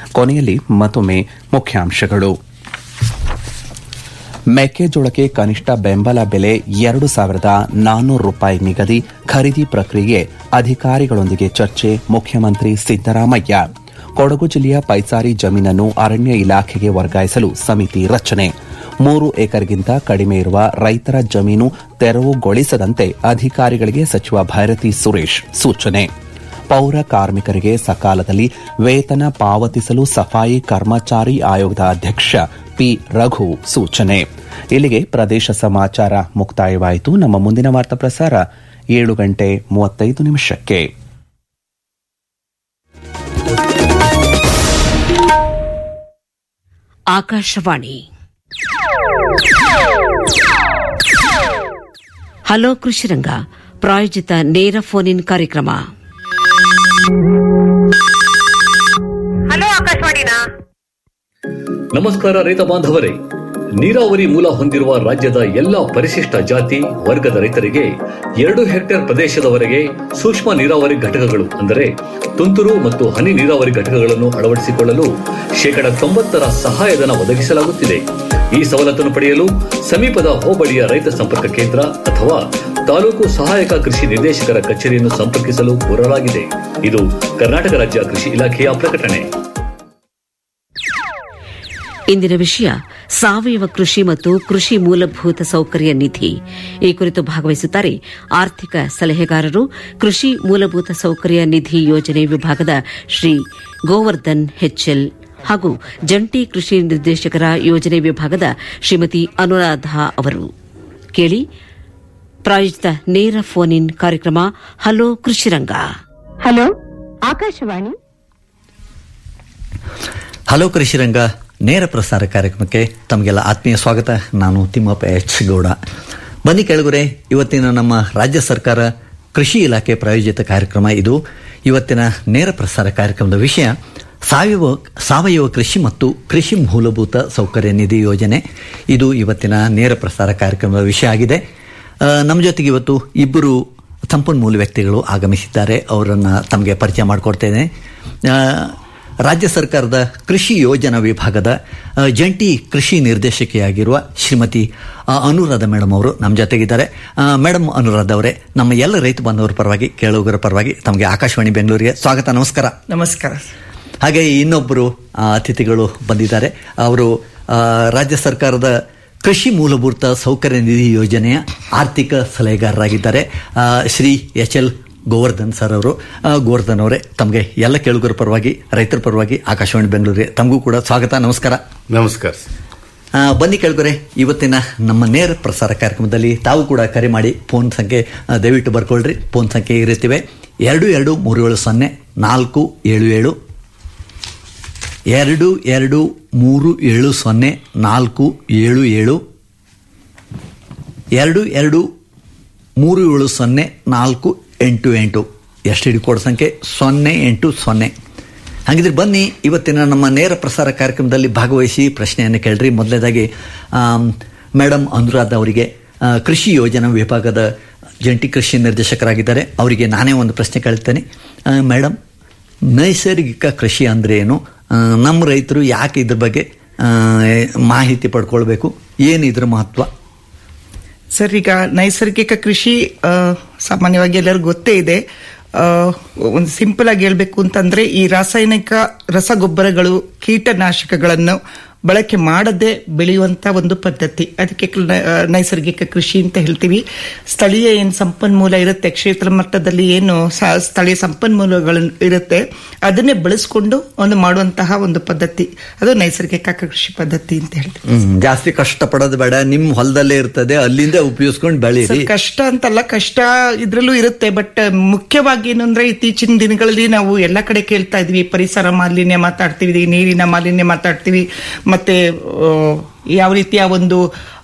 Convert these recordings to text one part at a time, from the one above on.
ಕೊನೆಯಲ್ಲಿ ಮತ್ತೊಮ್ಮೆ ಮುಖ್ಯಾಂಶಗಳು ಮೆಕ್ಕೆಜೋಳಕ್ಕೆ ಕನಿಷ್ಠ ಬೆಂಬಲ ಬೆಲೆ ಎರಡು ಸಾವಿರದ ನಾನ್ನೂರು ರೂಪಾಯಿ ನಿಗದಿ ಖರೀದಿ ಪ್ರಕ್ರಿಯೆ ಅಧಿಕಾರಿಗಳೊಂದಿಗೆ ಚರ್ಚೆ ಮುಖ್ಯಮಂತ್ರಿ ಸಿದ್ದರಾಮಯ್ಯ ಕೊಡಗು ಜಿಲ್ಲೆಯ ಪೈಸಾರಿ ಜಮೀನನ್ನು ಅರಣ್ಯ ಇಲಾಖೆಗೆ ವರ್ಗಾಯಿಸಲು ಸಮಿತಿ ರಚನೆ ಮೂರು ಎಕರೆಗಿಂತ ಕಡಿಮೆ ಇರುವ ರೈತರ ಜಮೀನು ತೆರವುಗೊಳಿಸದಂತೆ ಅಧಿಕಾರಿಗಳಿಗೆ ಸಚಿವ ಭೈರತಿ ಸುರೇಶ್ ಸೂಚನೆ ಪೌರ ಕಾರ್ಮಿಕರಿಗೆ ಸಕಾಲದಲ್ಲಿ ವೇತನ ಪಾವತಿಸಲು ಸಫಾಯಿ ಕರ್ಮಚಾರಿ ಆಯೋಗದ ಅಧ್ಯಕ್ಷ ಪಿ ರಘು ಸೂಚನೆ ಇಲ್ಲಿಗೆ ಪ್ರದೇಶ ಸಮಾಚಾರ ಮುಕ್ತಾಯವಾಯಿತು ನಮ್ಮ ಮುಂದಿನ ವಾರ್ತಾ ಪ್ರಸಾರ ಏಳು ಗಂಟೆ ಮೂವತ್ತೈದು ನಿಮಿಷಕ್ಕೆ ಆಕಾಶವಾಣಿ ಹಲೋ ಕೃಷಿರಂಗ ಪ್ರಾಯೋಜಿತ ನೇರ ಫೋನ್ ಇನ್ ಕಾರ್ಯಕ್ರಮ ಹಲೋ ಆಕಾಶವಾಣಿನಾ ನಮಸ್ಕಾರ ರೈತ ಬಾಂಧವರೇ ನೀರಾವರಿ ಮೂಲ ಹೊಂದಿರುವ ರಾಜ್ಯದ ಎಲ್ಲಾ ಪರಿಶಿಷ್ಟ ಜಾತಿ ವರ್ಗದ ರೈತರಿಗೆ ಎರಡು ಹೆಕ್ಟೇರ್ ಪ್ರದೇಶದವರೆಗೆ ಸೂಕ್ಷ್ಮ ನೀರಾವರಿ ಘಟಕಗಳು ಅಂದರೆ ತುಂತುರು ಮತ್ತು ಹನಿ ನೀರಾವರಿ ಘಟಕಗಳನ್ನು ಅಳವಡಿಸಿಕೊಳ್ಳಲು ಶೇಕಡ ತೊಂಬತ್ತರ ಸಹಾಯಧನ ಒದಗಿಸಲಾಗುತ್ತಿದೆ ಈ ಸವಲತ್ತನ್ನು ಪಡೆಯಲು ಸಮೀಪದ ಹೋಬಳಿಯ ರೈತ ಸಂಪರ್ಕ ಕೇಂದ್ರ ಅಥವಾ ತಾಲೂಕು ಸಹಾಯಕ ಕೃಷಿ ನಿರ್ದೇಶಕರ ಕಚೇರಿಯನ್ನು ಸಂಪರ್ಕಿಸಲು ಕೋರಲಾಗಿದೆ ಇದು ಕರ್ನಾಟಕ ರಾಜ್ಯ ಕೃಷಿ ಇಲಾಖೆಯ ಪ್ರಕಟಣೆ ಇಂದಿನ ವಿಷಯ ಸಾವಯವ ಕೃಷಿ ಮತ್ತು ಕೃಷಿ ಮೂಲಭೂತ ಸೌಕರ್ಯ ನಿಧಿ ಈ ಕುರಿತು ಭಾಗವಹಿಸುತ್ತಾರೆ ಆರ್ಥಿಕ ಸಲಹೆಗಾರರು ಕೃಷಿ ಮೂಲಭೂತ ಸೌಕರ್ಯ ನಿಧಿ ಯೋಜನೆ ವಿಭಾಗದ ಶ್ರೀ ಗೋವರ್ಧನ್ ಹೆಚ್ಎಲ್ ಹಾಗೂ ಜಂಟಿ ಕೃಷಿ ನಿರ್ದೇಶಕರ ಯೋಜನೆ ವಿಭಾಗದ ಶ್ರೀಮತಿ ಅನುರಾಧ ಅವರು ಕೇಳಿ ಪ್ರಾಯೋಜಿತ ನೇರ ಫೋನ್ ಇನ್ ಕಾರ್ಯಕ್ರಮ hello Krishiranga hello Akashvani hello Krishiranga ನೇರ ಪ್ರಸಾರ ಕಾರ್ಯಕ್ರಮಕ್ಕೆ ತಮಗೆಲ್ಲ ಆತ್ಮೀಯ ಸ್ವಾಗತ ನಾನು ತಿಮ್ಮಪ್ಪ ಎಚ್ ಗೌಡ ಬನ್ನಿ ಕೆಳಗುರೆ ಇವತ್ತಿನ ನಮ್ಮ ರಾಜ್ಯ ಸರ್ಕಾರ ಕೃಷಿ ಇಲಾಖೆ ಪ್ರಾಯೋಜಿತ ಕಾರ್ಯಕ್ರಮ ಇದು ಇವತ್ತಿನ ನೇರ ಪ್ರಸಾರ ಕಾರ್ಯಕ್ರಮದ ವಿಷಯ ಸಾವಯವ ಸಾವಯವ ಕೃಷಿ ಮತ್ತು ಕೃಷಿ ಮೂಲಭೂತ ಸೌಕರ್ಯ ನಿಧಿ ಯೋಜನೆ ಇದು ಇವತ್ತಿನ ನೇರ ಪ್ರಸಾರ ಕಾರ್ಯಕ್ರಮದ ವಿಷಯ ಆಗಿದೆ ಆ, ನಮ್ಮ ಜೊತೆಗೆ ಇವತ್ತು ಇಬ್ಬರು ಸಂಪನ್ಮೂಲ ವ್ಯಕ್ತಿಗಳು ಆಗಮಿಸಿದ್ದಾರೆ ಅವರನ್ನು ತಮಗೆ ಪರಿಚಯ ಮಾಡಿಕೊಡ್ತೇನೆ ಆ, ರಾಜ್ಯ ಸರ್ಕಾರದ ಕೃಷಿ ಯೋಜನಾ ವಿಭಾಗದ ಆ, ಜಂಟಿ ಕೃಷಿ ನಿರ್ದೇಶಕಿಯಾಗಿರುವ ಶ್ರೀಮತಿ ಆ, ಅನುರಾಧ ಮೇಡಮ್ ಅವರು ನಮ್ಮ ಜೊತೆಗಿದ್ದಾರೆ ಆ, ಮೇಡಮ್ ಅನುರಾಧ ಅವರೇ ನಮ್ಮ ಎಲ್ಲ ರೈತ ಬಾಂಧವರ ಪರವಾಗಿ ಕೇಳುಗರ ಪರವಾಗಿ ತಮಗೆ ಆಕಾಶವಾಣಿ ಬೆಂಗಳೂರಿಗೆ ಸ್ವಾಗತ ನಮಸ್ಕಾರ ನಮಸ್ಕಾರ ಹಾಗೆ ಇನ್ನೊಬ್ಬರು ಆ, ಅತಿಥಿಗಳು ಬಂದಿದ್ದಾರೆ ಅವರು ಆ, ರಾಜ್ಯ ಸರ್ಕಾರದ ಕೃಷಿ ಮೂಲಭೂತ ಸೌಕರ್ಯ ನಿಧಿ ಯೋಜನೆಯ ಆರ್ಥಿಕ ಸಲಹೆಗಾರರಾಗಿದ್ದಾರೆ ಆ, Shri H L Govardhan sir ಅವರು ಆ, ಗೋವರ್ಧನ್ ಅವರೇ ತಮಗೆ ಎಲ್ಲ ಕೇಳುಗರ ಪರವಾಗಿ ರೈತರ ಪರವಾಗಿ ಆಕಾಶವಾಣಿ ಬೆಂಗಳೂರಿಗೆ ತಮಗೂ ಕೂಡ ಸ್ವಾಗತ ನಮಸ್ಕಾರ ನಮಸ್ಕಾರ ಆ, ಬನ್ನಿ ಕೇಳ್ಕೊರೆ ಇವತ್ತಿನ ನಮ್ಮ ನೇರ ಪ್ರಸಾರ ಕಾರ್ಯಕ್ರಮದಲ್ಲಿ ತಾವು ಕೂಡ ಕರೆ ಮಾಡಿ ಫೋನ್ ಸಂಖ್ಯೆ ಆ, ದಯವಿಟ್ಟು ಬರ್ಕೊಳ್ರಿ ಫೋನ್ ಸಂಖ್ಯೆ ಇರುತ್ತಿವೆ ಎರಡು ಎರಡು ಮೂರು ಏಳು ಸೊನ್ನೆ ನಾಲ್ಕು ಏಳು ಏಳು ಎರಡು ಎರಡು ಮೂರು ಏಳು ಸೊನ್ನೆ ನಾಲ್ಕು ಏಳು ಏಳು ಎರಡು ಎರಡು ಮೂರು ಏಳು ಸೊನ್ನೆ ನಾಲ್ಕು ಎಂಟು ಎಂಟು ಎಷ್ಟು ಹಿಡಿ ಕೋಡ್ ಸಂಖ್ಯೆ ಸೊನ್ನೆ ಎಂಟು ಸೊನ್ನೆ ಹಾಗಿದ್ರೆ ಬನ್ನಿ ಇವತ್ತಿನ ನಮ್ಮ ನೇರ ಪ್ರಸಾರ ಕಾರ್ಯಕ್ರಮದಲ್ಲಿ ಭಾಗವಹಿಸಿ ಪ್ರಶ್ನೆಯನ್ನು ಕೇಳ್ರಿ ಮೊದಲನೇದಾಗಿ ಮೇಡಮ್ ಅನುರಾಧ ಅವರಿಗೆ ಆ, ಕೃಷಿ ಯೋಜನಾ ವಿಭಾಗದ ಜಂಟಿ ಕೃಷಿ ನಿರ್ದೇಶಕರಾಗಿದ್ದಾರೆ ಅವರಿಗೆ ನಾನೇ ಒಂದು ಪ್ರಶ್ನೆ ಕೇಳ್ತೇನೆ ಆ, ಮೇಡಮ್ ನೈಸರ್ಗಿಕ ಕೃಷಿ ಅಂದ್ರೆ ಏನು ಆ, ನಮ್ಮ ರೈತರು ಯಾಕೆ ಇದ್ರ ಬಗ್ಗೆ ಆ, ಮಾಹಿತಿ ಪಡ್ಕೊಳ್ಬೇಕು ಏನು ಇದ್ರ ಮಹತ್ವ ಸರ್ ಈಗ ನೈಸರ್ಗಿಕ ಕೃಷಿ ಆ, ಸಾಮಾನ್ಯವಾಗಿ ಎಲ್ಲರಿಗೂ ಗೊತ್ತೇ ಇದೆ ಆ, ಒಂದು ಸಿಂಪಲ್ ಆಗಿ ಹೇಳ್ಬೇಕು ಅಂತಂದ್ರೆ ಈ ರಾಸಾಯನಿಕ ರಸಗೊಬ್ಬರಗಳು ಕೀಟನಾಶಕಗಳನ್ನು ಬಳಕೆ ಮಾಡದೆ ಬೆಳೆಯುವಂತ ಒಂದು ಪದ್ಧತಿ ಅದಕ್ಕೆ ಕ- ಆ, ನೈಸರ್ಗಿಕ ಕೃಷಿ ಅಂತ ಹೇಳ್ತೀವಿ ಸ್ಥಳೀಯ ಏನು ಸಂಪನ್ಮೂಲ ಇರುತ್ತೆ ಕ್ಷೇತ್ರ ಮಟ್ಟದಲ್ಲಿ ಏನು ಸ- ಸ್ಥಳೀಯ ಸಂಪನ್ಮೂಲಗಳು ಇರುತ್ತೆ ಅದನ್ನೇ ಬಳಸ್ಕೊಂಡು ಒಂದು ಮಾಡುವಂತಹ ಒಂದು ಪದ್ಧತಿ ಅದು ನೈಸರ್ಗಿಕ ಕೃಷಿ ಪದ್ಧತಿ ಅಂತ ಹೇಳ್ತೀವಿ ಹ್ಮ್, ಜಾಸ್ತಿ ಕಷ್ಟ ಪಡೋದು ಬೇಡ ನಿಮ್ ಹೊಲದಲ್ಲೇ ಇರ್ತದೆ ಅಲ್ಲಿಂದ ಉಪಯೋಗಿಸ್ಕೊಂಡು ಬೆಳೀರಿ ಸರ್, ಕಷ್ಟ ಅಂತಲ್ಲ ಕಷ್ಟ ಇದ್ರಲ್ಲೂ ಇರುತ್ತೆ ಬಟ್ ಮುಖ್ಯವಾಗಿ ಏನು ಅಂದ್ರೆ ಇತ್ತೀಚಿನ ದಿನಗಳಲ್ಲಿ ನಾವು ಎಲ್ಲ ಕಡೆ ಕೇಳ್ತಾ ಇದ್ವಿ ಪರಿಸರ ಮಾಲಿನ್ಯ ಮಾತಾಡ್ತೀವಿ ನೀರಿನ ಮಾಲಿನ್ಯ ಮಾತಾಡ್ತೀವಿ ಮತ್ತೆ ಆ, ಯಾವ ರೀತಿಯ ಒಂದು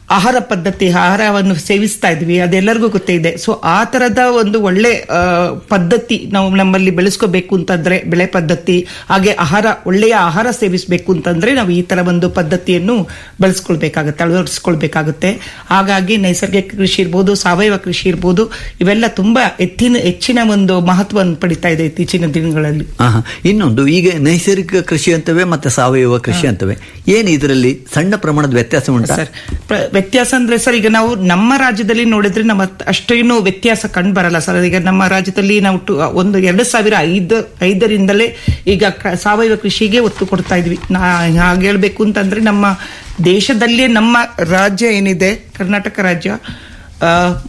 ಆಹಾರ ಪದ್ಧತಿ ಆಹಾರವನ್ನು ಸೇವಿಸ್ತಾ ಇದ್ವಿ ಅದೆಲ್ಲರಿಗೂ ಗೊತ್ತೇ ಇದೆ ಸೊ ಆ ತರದ ಒಂದು ಒಳ್ಳೆ ಆ, ಪದ್ಧತಿ ನಾವು ನಮ್ಮಲ್ಲಿ ಬೆಳೆಸ್ಕೋಬೇಕು ಅಂತಂದ್ರೆ ಬೆಳೆ ಪದ್ಧತಿ ಹಾಗೆ ಆಹಾರ ಒಳ್ಳೆಯ ಆಹಾರ ಸೇವಿಸಬೇಕು ಅಂತಂದ್ರೆ ನಾವು ಈ ತರ ಒಂದು ಪದ್ಧತಿಯನ್ನು ಬೆಳೆಸ್ಕೊಳ್ಬೇಕಾಗುತ್ತೆ ಅಳವಡಿಸ್ಕೊಳ್ಬೇಕಾಗುತ್ತೆ ಹಾಗಾಗಿ ನೈಸರ್ಗಿಕ ಕೃಷಿ ಇರ್ಬೋದು ಸಾವಯವ ಕೃಷಿ ಇರ್ಬೋದು ಇವೆಲ್ಲ ತುಂಬಾ ಹೆಚ್ಚಿನ ಹೆಚ್ಚಿನ ಒಂದು ಮಹತ್ವವನ್ನು ಪಡಿತಾ ಇದೆ ಇತ್ತೀಚಿನ ದಿನಗಳಲ್ಲಿ ಆಹಾ. ಇನ್ನೊಂದು ಈಗ ನೈಸರ್ಗಿಕ ಕೃಷಿ ಅಂತವೆ ಮತ್ತೆ ಸಾವಯವ ಕೃಷಿ ಅಂತವೆ ಏನು ಇದರಲ್ಲಿ ಸಣ್ಣ ಪ್ರಮಾಣದ ವ್ಯತ್ಯಾಸ ಉಂಟಾ ಸರ್ ಪ್ರ- ವ್ಯತ್ಯಾಸ ಅಂದ್ರೆ ಸರ್ ಈಗ ನಾವು ನಮ್ಮ ರಾಜ್ಯದಲ್ಲಿ ನೋಡಿದ್ರೆ ನಮ್ಮ ಅಷ್ಟೇನು ವ್ಯತ್ಯಾಸ ಕಂಡು ಬರಲ್ಲ ಸರ್ ಈಗ ನಮ್ಮ ರಾಜ್ಯದಲ್ಲಿ ನಾವು ಟು- ಒಂದು ಎರಡು ಸಾವಿರ ಐದು ಐದರಿಂದಲೇ ಈಗ ಕ- ಸಾವಯವ ಕೃಷಿಗೆ ಒತ್ತು ಕೊಡ್ತಾ ಇದ್ವಿ ನಾ ಹಾಗೆ ಹೇಳ್ಬೇಕು ಅಂತಂದ್ರೆ ನಮ್ಮ ದೇಶದಲ್ಲೇ ನಮ್ಮ ರಾಜ್ಯ ಏನಿದೆ ಕರ್ನಾಟಕ ರಾಜ್ಯ ಆ,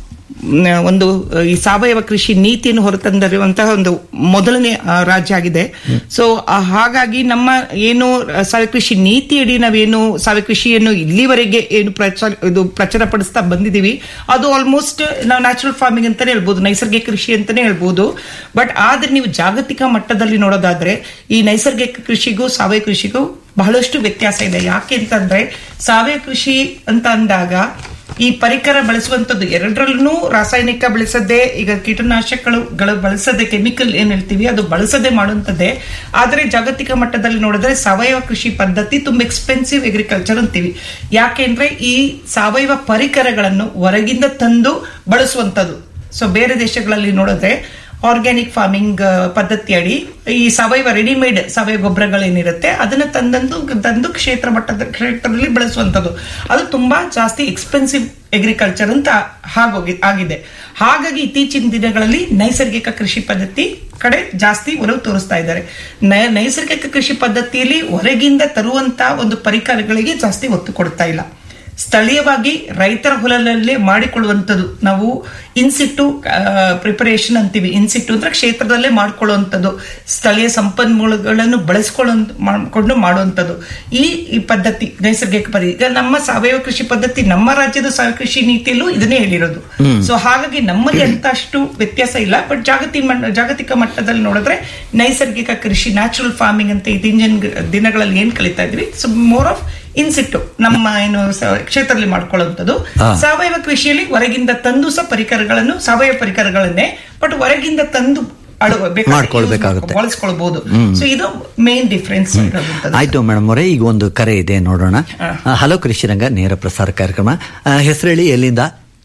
ಮ್, ಒಂದು ಆ, ಈ ಸಾವಯವ ಕೃಷಿ ನೀತಿಯನ್ನು ಹೊರತಂದಿರುವಂತಹ ಒಂದು ಮೊದಲನೇ ಆ, ರಾಜ್ಯ ಆಗಿದೆ ಸೊ ಹಾಗಾಗಿ ನಮ್ಮ ಏನು ಆ, ಸಾವಯವ ಕೃಷಿ ನೀತಿಯಡಿ ನಾವೇನು ಸಾವಯವ ಕೃಷಿಯನ್ನು ಇಲ್ಲಿವರೆಗೆ ಏನು ಪ್ರಚಾರ ಇದು ಪ್ರಚಾರ ಪಡಿಸ್ತಾ ಬಂದಿದೀವಿ ಅದು ಆಲ್ಮೋಸ್ಟ್ ನಾವು ನ್ಯಾಚುರಲ್ ಫಾರ್ಮಿಂಗ್ ಅಂತಾನೆ ಹೇಳ್ಬೋದು ನೈಸರ್ಗಿಕ ಕೃಷಿ ಅಂತಾನೆ ಹೇಳ್ಬೋದು ಬಟ್ ಆದ್ರೆ ನೀವು ಜಾಗತಿಕ ಮಟ್ಟದಲ್ಲಿ ನೋಡೋದಾದ್ರೆ ಈ ನೈಸರ್ಗಿಕ ಕೃಷಿಗೂ ಸಾವಯವ ಕೃಷಿಗೂ ಬಹಳಷ್ಟು ವ್ಯತ್ಯಾಸ ಇದೆ ಯಾಕೆ ಅಂತಂದ್ರೆ ಸಾವಯವ ಕೃಷಿ ಅಂತ ಅಂದಾಗ ಈ ಪರಿಕರ ಬಳಸುವಂತದ್ದು ಎರಡರಲ್ಲೂ ರಾಸಾಯನಿಕ ಬಳಸದೆ ಈಗ ಕೀಟನಾಶಕಗಳು ಗಳು ಬಳಸದೆ ಕೆಮಿಕಲ್ ಏನ್ ಹೇಳ್ತೀವಿ ಅದು ಬಳಸದೆ ಮಾಡುವಂತದ್ದೇ ಆದ್ರೆ ಜಾಗತಿಕ ಮಟ್ಟದಲ್ಲಿ ನೋಡಿದ್ರೆ ಸಾವಯವ ಕೃಷಿ ಪದ್ಧತಿ ತುಂಬಾ ಎಕ್ಸ್ಪೆನ್ಸಿವ್ ಅಗ್ರಿಕಲ್ಚರ್ ಅಂತೀವಿ ಯಾಕೆಂದ್ರೆ ಈ ಸಾವಯವ ಪರಿಕರಗಳನ್ನು ಹೊರಗಿಂದ ತಂದು ಬಳಸುವಂತದ್ದು ಸೊ ಬೇರೆ ದೇಶಗಳಲ್ಲಿ ನೋಡಿದ್ರೆ ಆರ್ಗ್ಯಾನಿಕ್ ಫಾರ್ಮಿಂಗ್ ಪದ್ಧತಿ ಅಡಿ ಈ ಸಾವಯವ ರೆಡಿಮೇಡ್ ಸಾವಯವ ಗೊಬ್ಬರಗಳೇನಿರುತ್ತೆ ಅದನ್ನ ತಂದಂದು ತಂದು ಕ್ಷೇತ್ರ ಮಟ್ಟದ ಕ್ಷೇತ್ರದಲ್ಲಿ ಬಳಸುವಂತದ್ದು ಅದು ತುಂಬಾ ಜಾಸ್ತಿ ಎಕ್ಸ್ಪೆನ್ಸಿವ್ ಅಗ್ರಿಕಲ್ಚರ್ ಅಂತ ಹಾಗೋಗಿ ಆಗಿದೆ ಹಾಗಾಗಿ ಇತ್ತೀಚಿನ ದಿನಗಳಲ್ಲಿ ನೈಸರ್ಗಿಕ ಕೃಷಿ ಪದ್ಧತಿ ಕಡೆ ಜಾಸ್ತಿ ಒಲವು ತೋರಿಸ್ತಾ ಇದ್ದಾರೆ ನೈ- ನೈಸರ್ಗಿಕ ಕೃಷಿ ಪದ್ಧತಿಯಲ್ಲಿ ಹೊರಗಿಂದ ತರುವಂತ ಒಂದು ಪರಿಕರಗಳಿಗೆ ಜಾಸ್ತಿ ಒತ್ತು ಕೊಡ್ತಾ ಇಲ್ಲ ಸ್ಥಳೀಯವಾಗಿ ರೈತರ ಹೊಲದಲ್ಲೇ ಮಾಡಿಕೊಳ್ಳುವಂಥದ್ದು ನಾವು ಇನ್ಸಿಟ್ಟು ಪ್ರಿಪರೇಷನ್ ಅಂತೀವಿ ಇನ್ಸಿಟ್ಟು ಅಂದ್ರೆ ಕ್ಷೇತ್ರದಲ್ಲೇ ಮಾಡ್ಕೊಳ್ಳುವಂಥದ್ದು ಸ್ಥಳೀಯ ಸಂಪನ್ಮೂಲಗಳನ್ನು ಬಳಸ್ಕೊಳ್ಳೋ ಮಾಡಿಕೊಂಡು ಮಾಡುವಂಥದ್ದು ಈ ಈ ಪದ್ಧತಿ ನೈಸರ್ಗಿಕ ಪದ್ಧತಿ ಈಗ ನಮ್ಮ ಸಾವಯವ ಕೃಷಿ ಪದ್ಧತಿ ನಮ್ಮ ರಾಜ್ಯದ ಸಾವಯವ ಕೃಷಿ ನೀತಿಯಲ್ಲೂ ಇದನ್ನೇ ಹೇಳಿರೋದು ಸೊ ಹಾಗಾಗಿ ನಮ್ಮಲ್ಲಿ ಅಂತ ಅಷ್ಟು ವ್ಯತ್ಯಾಸ ಇಲ್ಲ ಬಟ್ ಜಾಗತಿಕ ಮಟ್ಟ- ಜಾಗತಿಕ ಮಟ್ಟದಲ್ಲಿ ನೋಡಿದ್ರೆ ನೈಸರ್ಗಿಕ ಕೃಷಿ ನ್ಯಾಚುರಲ್ ಫಾರ್ಮಿಂಗ್ ಅಂತ ಇತ್ತೀಚಿನ ದಿನಗಳಲ್ಲಿ ಏನ್ ಕಲಿತಾ ಇದ್ವಿ ಸೊ ಮೋರ್ ಆಫ್ ಇನ್ಸಿಟ್ಟು ನಮ್ಮ ಏನು ಸ- ಕ್ಷೇತ್ರದಲ್ಲಿ ಮಾಡ್ಕೊಳ್ಳುವಂಥದ್ದು ಹಾ. ಸಾವಯವ ಕೃಷಿಯಲ್ಲಿ ಹೊರಗಿಂದ ತಂದು ಸಹ ಪರಿಕರಗಳನ್ನು ಸಾವಯವ ಪರಿಕರಗಳನ್ನೇ ಬಟ್ ಹೊರಗಿಂದ ತಂದು ಅಳು ಬೇಕಾದ್ರೆ ಮಾಡ್ಕೊಳ್ಬೇಕಾಗುತ್ತೆ. use ಬಳಸ್ಕೊಳ್ಬಹುದು ಸೊ ಇದು ಮೇನ್ ಡಿಫ್ರೆನ್ಸ್ ಆಯ್ತು ಮೇಡಮ್ ಅವರೇ ಈಗ ಒಂದು ಕರೆ ಇದೆ ನೋಡೋಣ ಆ, ಹಲೋ ಕೃಷಿರಂಗ ನೇರ ಪ್ರಸಾರ ಕಾರ್ಯಕ್ರಮ ಆ, ಹೆಸರೇಳಿ ಎಲ್ಲಿಂದ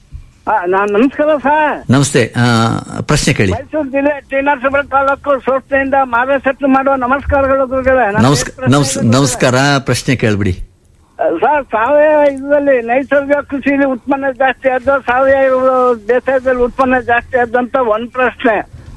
ಆ, ನಾನ್ ನಮಸ್ಕಾರ ಸರ್ ನಮಸ್ತೆ ಆ, ಪ್ರಶ್ನೆ ಕೇಳಿ ಮೈಸೂರು ಜಿಲ್ಲೆ ಟಿ ನರಸೀಪುರ ತಾಲೂಕು ಸಂಸ್ಥೆಯಿಂದ ಮಾರ್ಗಸೂಚನೆ ಮಾಡುವ ನಮಸ್ಕಾರಗಳು ಗುರುಗಳೇ. ನನ್ನ ನಮಸ್ಕಾರ ಹೆಸರು ನಮಸ್ ಪ್ರಸನ್ನ ನಮಸ್ಕಾರ ಪ್ರಶ್ನೆ ಕೇಳ್ಬಿಡಿ ಸರ್ ಸಾವಯವ ಇದರಲ್ಲಿ ನೈಸರ್ಗಿಕ ಕೃಷಿಯಲ್ಲಿ ಉತ್ಪನ್ನ ಜಾಸ್ತಿ ಆದ ಸಾವಯವ ಬೇಸಾಯದಲ್ಲಿ ಉತ್ಪನ್ನ ಜಾಸ್ತಿ ಆದಂತ ಒಂದ್ ಪ್ರಶ್ನೆ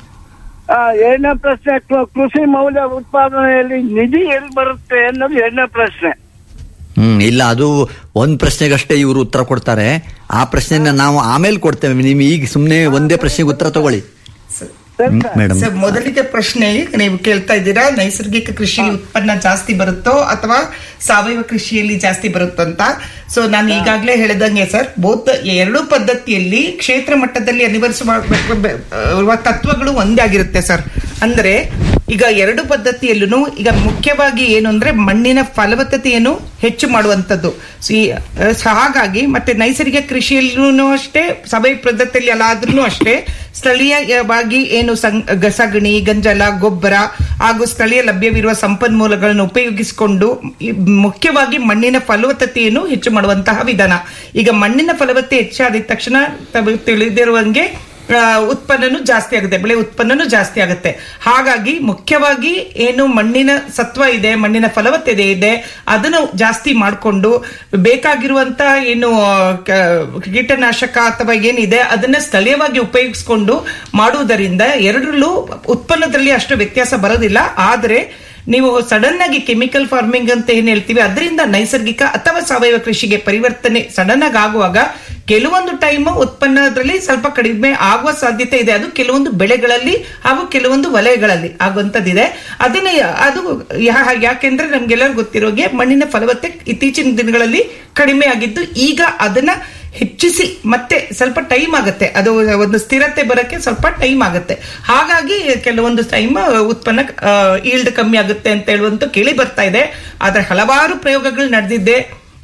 ಆ, ಎರಡನೇ ಪ್ರಶ್ನೆ ಕೃ- ಕೃಷಿ ಮೌಲ್ಯ ಉತ್ಪಾದನೆಯಲ್ಲಿ ನಿಧಿ ಎಲ್ಲಿ ಬರುತ್ತೆ ಅನ್ನೋದು ಎರಡನೇ ಪ್ರಶ್ನೆ ಹ್ಮ್ ಇಲ್ಲ ಅದು ಒಂದ್ ಪ್ರಶ್ನೆಗಷ್ಟೇ ಇವರು ಉತ್ತರ ಕೊಡ್ತಾರೆ ಆ ಪ್ರಶ್ನೆನ ನಾವು ಆಮೇಲೆ ಕೊಡ್ತೇವೆ ನಿಮ್ ಈಗ ಸುಮ್ನೆ ಒಂದೇ ಪ್ರಶ್ನೆಗೆ ಉತ್ತರ ತಗೊಳ್ಳಿ ಸರಿ ಸರ್. ಮೇಡಮ್ ಸರ್ ಮೊದಲಿಗೆ ಪ್ರಶ್ನೆ ನೀವು ಕೇಳ್ತಾ ಇದ್ದೀರಾ ನೈಸರ್ಗಿಕ ಕೃಷಿ ಉತ್ಪನ್ನ ಜಾಸ್ತಿ ಬರುತ್ತೋ ಅಥವಾ ಸಾವಯವ ಕೃಷಿಯಲ್ಲಿ ಜಾಸ್ತಿ ಬರುತ್ತೋ ಅಂತ ಸೊ ನಾನು ಈಗಾಗಲೇ ಹೇಳಿದಂಗೆ ಸರ್ ಬೋತ್ ಎರಡೂ ಪದ್ಧತಿಯಲ್ಲಿ ಕ್ಷೇತ್ರ ಮಟ್ಟದಲ್ಲಿ ಅನಿವರಿಸುವ ಇರುವ ತತ್ವಗಳು ಒಂದೇ ಆಗಿರುತ್ತೆ ಸರ್ ಅಂದ್ರೆ ಈಗ ಎರಡು ಪದ್ಧತಿಯಲ್ಲೂ ಈಗ ಮುಖ್ಯವಾಗಿ ಏನು ಅಂದ್ರೆ ಮಣ್ಣಿನ ಫಲವತ್ತತೆಯನ್ನು ಹೆಚ್ಚು ಮಾಡುವಂತದ್ದು ಸೊ ಈ, ಅಹ್, ಸೊ ಹಾಗಾಗಿ ಮತ್ತೆ ನೈಸರ್ಗಿಕ ಕೃಷಿಯಲ್ಲೂ ಅಷ್ಟೇ ಸಾವಯವ ಪದ್ಧತಿಯಲ್ಲಿ ಅಲ್ಲಾದ್ರೂ ಅಷ್ಟೇ ಸ್ಥಳೀಯವಾಗಿ ಏನು ಸಂ- ಗ- ಸಗಣಿ ಗಂಜಲ ಗೊಬ್ಬರ ಹಾಗೂ ಸ್ಥಳೀಯ ಲಭ್ಯವಿರುವ ಸಂಪನ್ಮೂಲಗಳನ್ನು ಉಪಯೋಗಿಸಿಕೊಂಡು ಈ ಮುಖ್ಯವಾಗಿ ಮಣ್ಣಿನ ಫಲವತ್ತತೆಯನ್ನು ಹೆಚ್ಚು ಮಾಡುವಂತಹ ವಿಧಾನ ಈಗ ಮಣ್ಣಿನ ಫಲವತ್ತತೆ ಹೆಚ್ಚಾದ ತಕ್ಷಣ ತಮಗೆ ತಿಳಿದಿರುವಂಗೆ ಆ, ಉತ್ಪನ್ನನೂ ಜಾಸ್ತಿ ಆಗುತ್ತೆ ಬೆಳೆ ಉತ್ಪನ್ನನೂ ಜಾಸ್ತಿ ಆಗುತ್ತೆ ಹಾಗಾಗಿ ಮುಖ್ಯವಾಗಿ ಏನು ಮಣ್ಣಿನ ಸತ್ವ ಇದೆ ಮಣ್ಣಿನ ಫಲವತ್ತತೆ ಇದೆ ಅದನ್ನು ಜಾಸ್ತಿ ಮಾಡಿಕೊಂಡು ಬೇಕಾಗಿರುವಂತ ಏನು ಆ, ಕ- ಕೀಟನಾಶಕ ಅಥವಾ ಏನಿದೆ ಅದನ್ನ ಸ್ಥಳೀಯವಾಗಿ ಉಪಯೋಗಿಸಿಕೊಂಡು ಮಾಡುವುದರಿಂದ ಎರಡರಲ್ಲೂ ಉತ್ಪನ್ನದಲ್ಲಿ ಅಷ್ಟು ವ್ಯತ್ಯಾಸ ಬರೋದಿಲ್ಲ ಆದರೆ ನೀವು ಸಡನ್ ಆಗಿ ಕೆಮಿಕಲ್ ಫಾರ್ಮಿಂಗ್ ಅಂತ ಏನ್ ಹೇಳ್ತೀವಿ ಅದರಿಂದ ನೈಸರ್ಗಿಕ ಅಥವಾ ಸಾವಯವ ಕೃಷಿಗೆ ಪರಿವರ್ತನೆ ಸಡನ್ ಆಗಿ ಆಗುವಾಗ ಕೆಲವೊಂದು ಟೈಮ್ ಉತ್ಪನ್ನದಲ್ಲಿ ಸ್ವಲ್ಪ ಕಡಿಮೆ ಆಗುವ ಸಾಧ್ಯತೆ ಇದೆ ಅದು ಕೆಲವೊಂದು ಬೆಳೆಗಳಲ್ಲಿ ಹಾಗೂ ಕೆಲವೊಂದು ವಲಯಗಳಲ್ಲಿ ಆಗುವಂತದ್ದಿದೆ ಅದನ್ನ ಅದು ಯಾ- ಯಾಕೆಂದ್ರೆ ನಮ್ಗೆಲ್ಲರಿಗೂ ಗೊತ್ತಿರೋಗೆ ಮಣ್ಣಿನ ಫಲವತ್ತೆ ಇತ್ತೀಚಿನ ದಿನಗಳಲ್ಲಿ ಕಡಿಮೆ ಆಗಿದ್ದು ಈಗ ಅದನ್ನ ಹೆಚ್ಚಿಸಿ ಮತ್ತೆ ಸ್ವಲ್ಪ ಟೈಮ್ ಆಗುತ್ತೆ ಅದು ಒಂದು ಸ್ಥಿರತೆ ಬರಕ್ಕೆ ಸ್ವಲ್ಪ ಟೈಮ್ ಆಗುತ್ತೆ ಹಾಗಾಗಿ ಕೆಲವೊಂದು ಟೈಮ್ ಉತ್ಪನ್ನ ಈಲ್ಡ್ ಕಮ್ಮಿ ಆಗುತ್ತೆ ಅಂತ ಹೇಳುವಂತ ಕೇಳಿ ಬರ್ತಾ ಇದೆ ಆದ್ರೆ ಹಲವಾರು ಪ್ರಯೋಗಗಳು ನಡೆದಿದ್ದೆ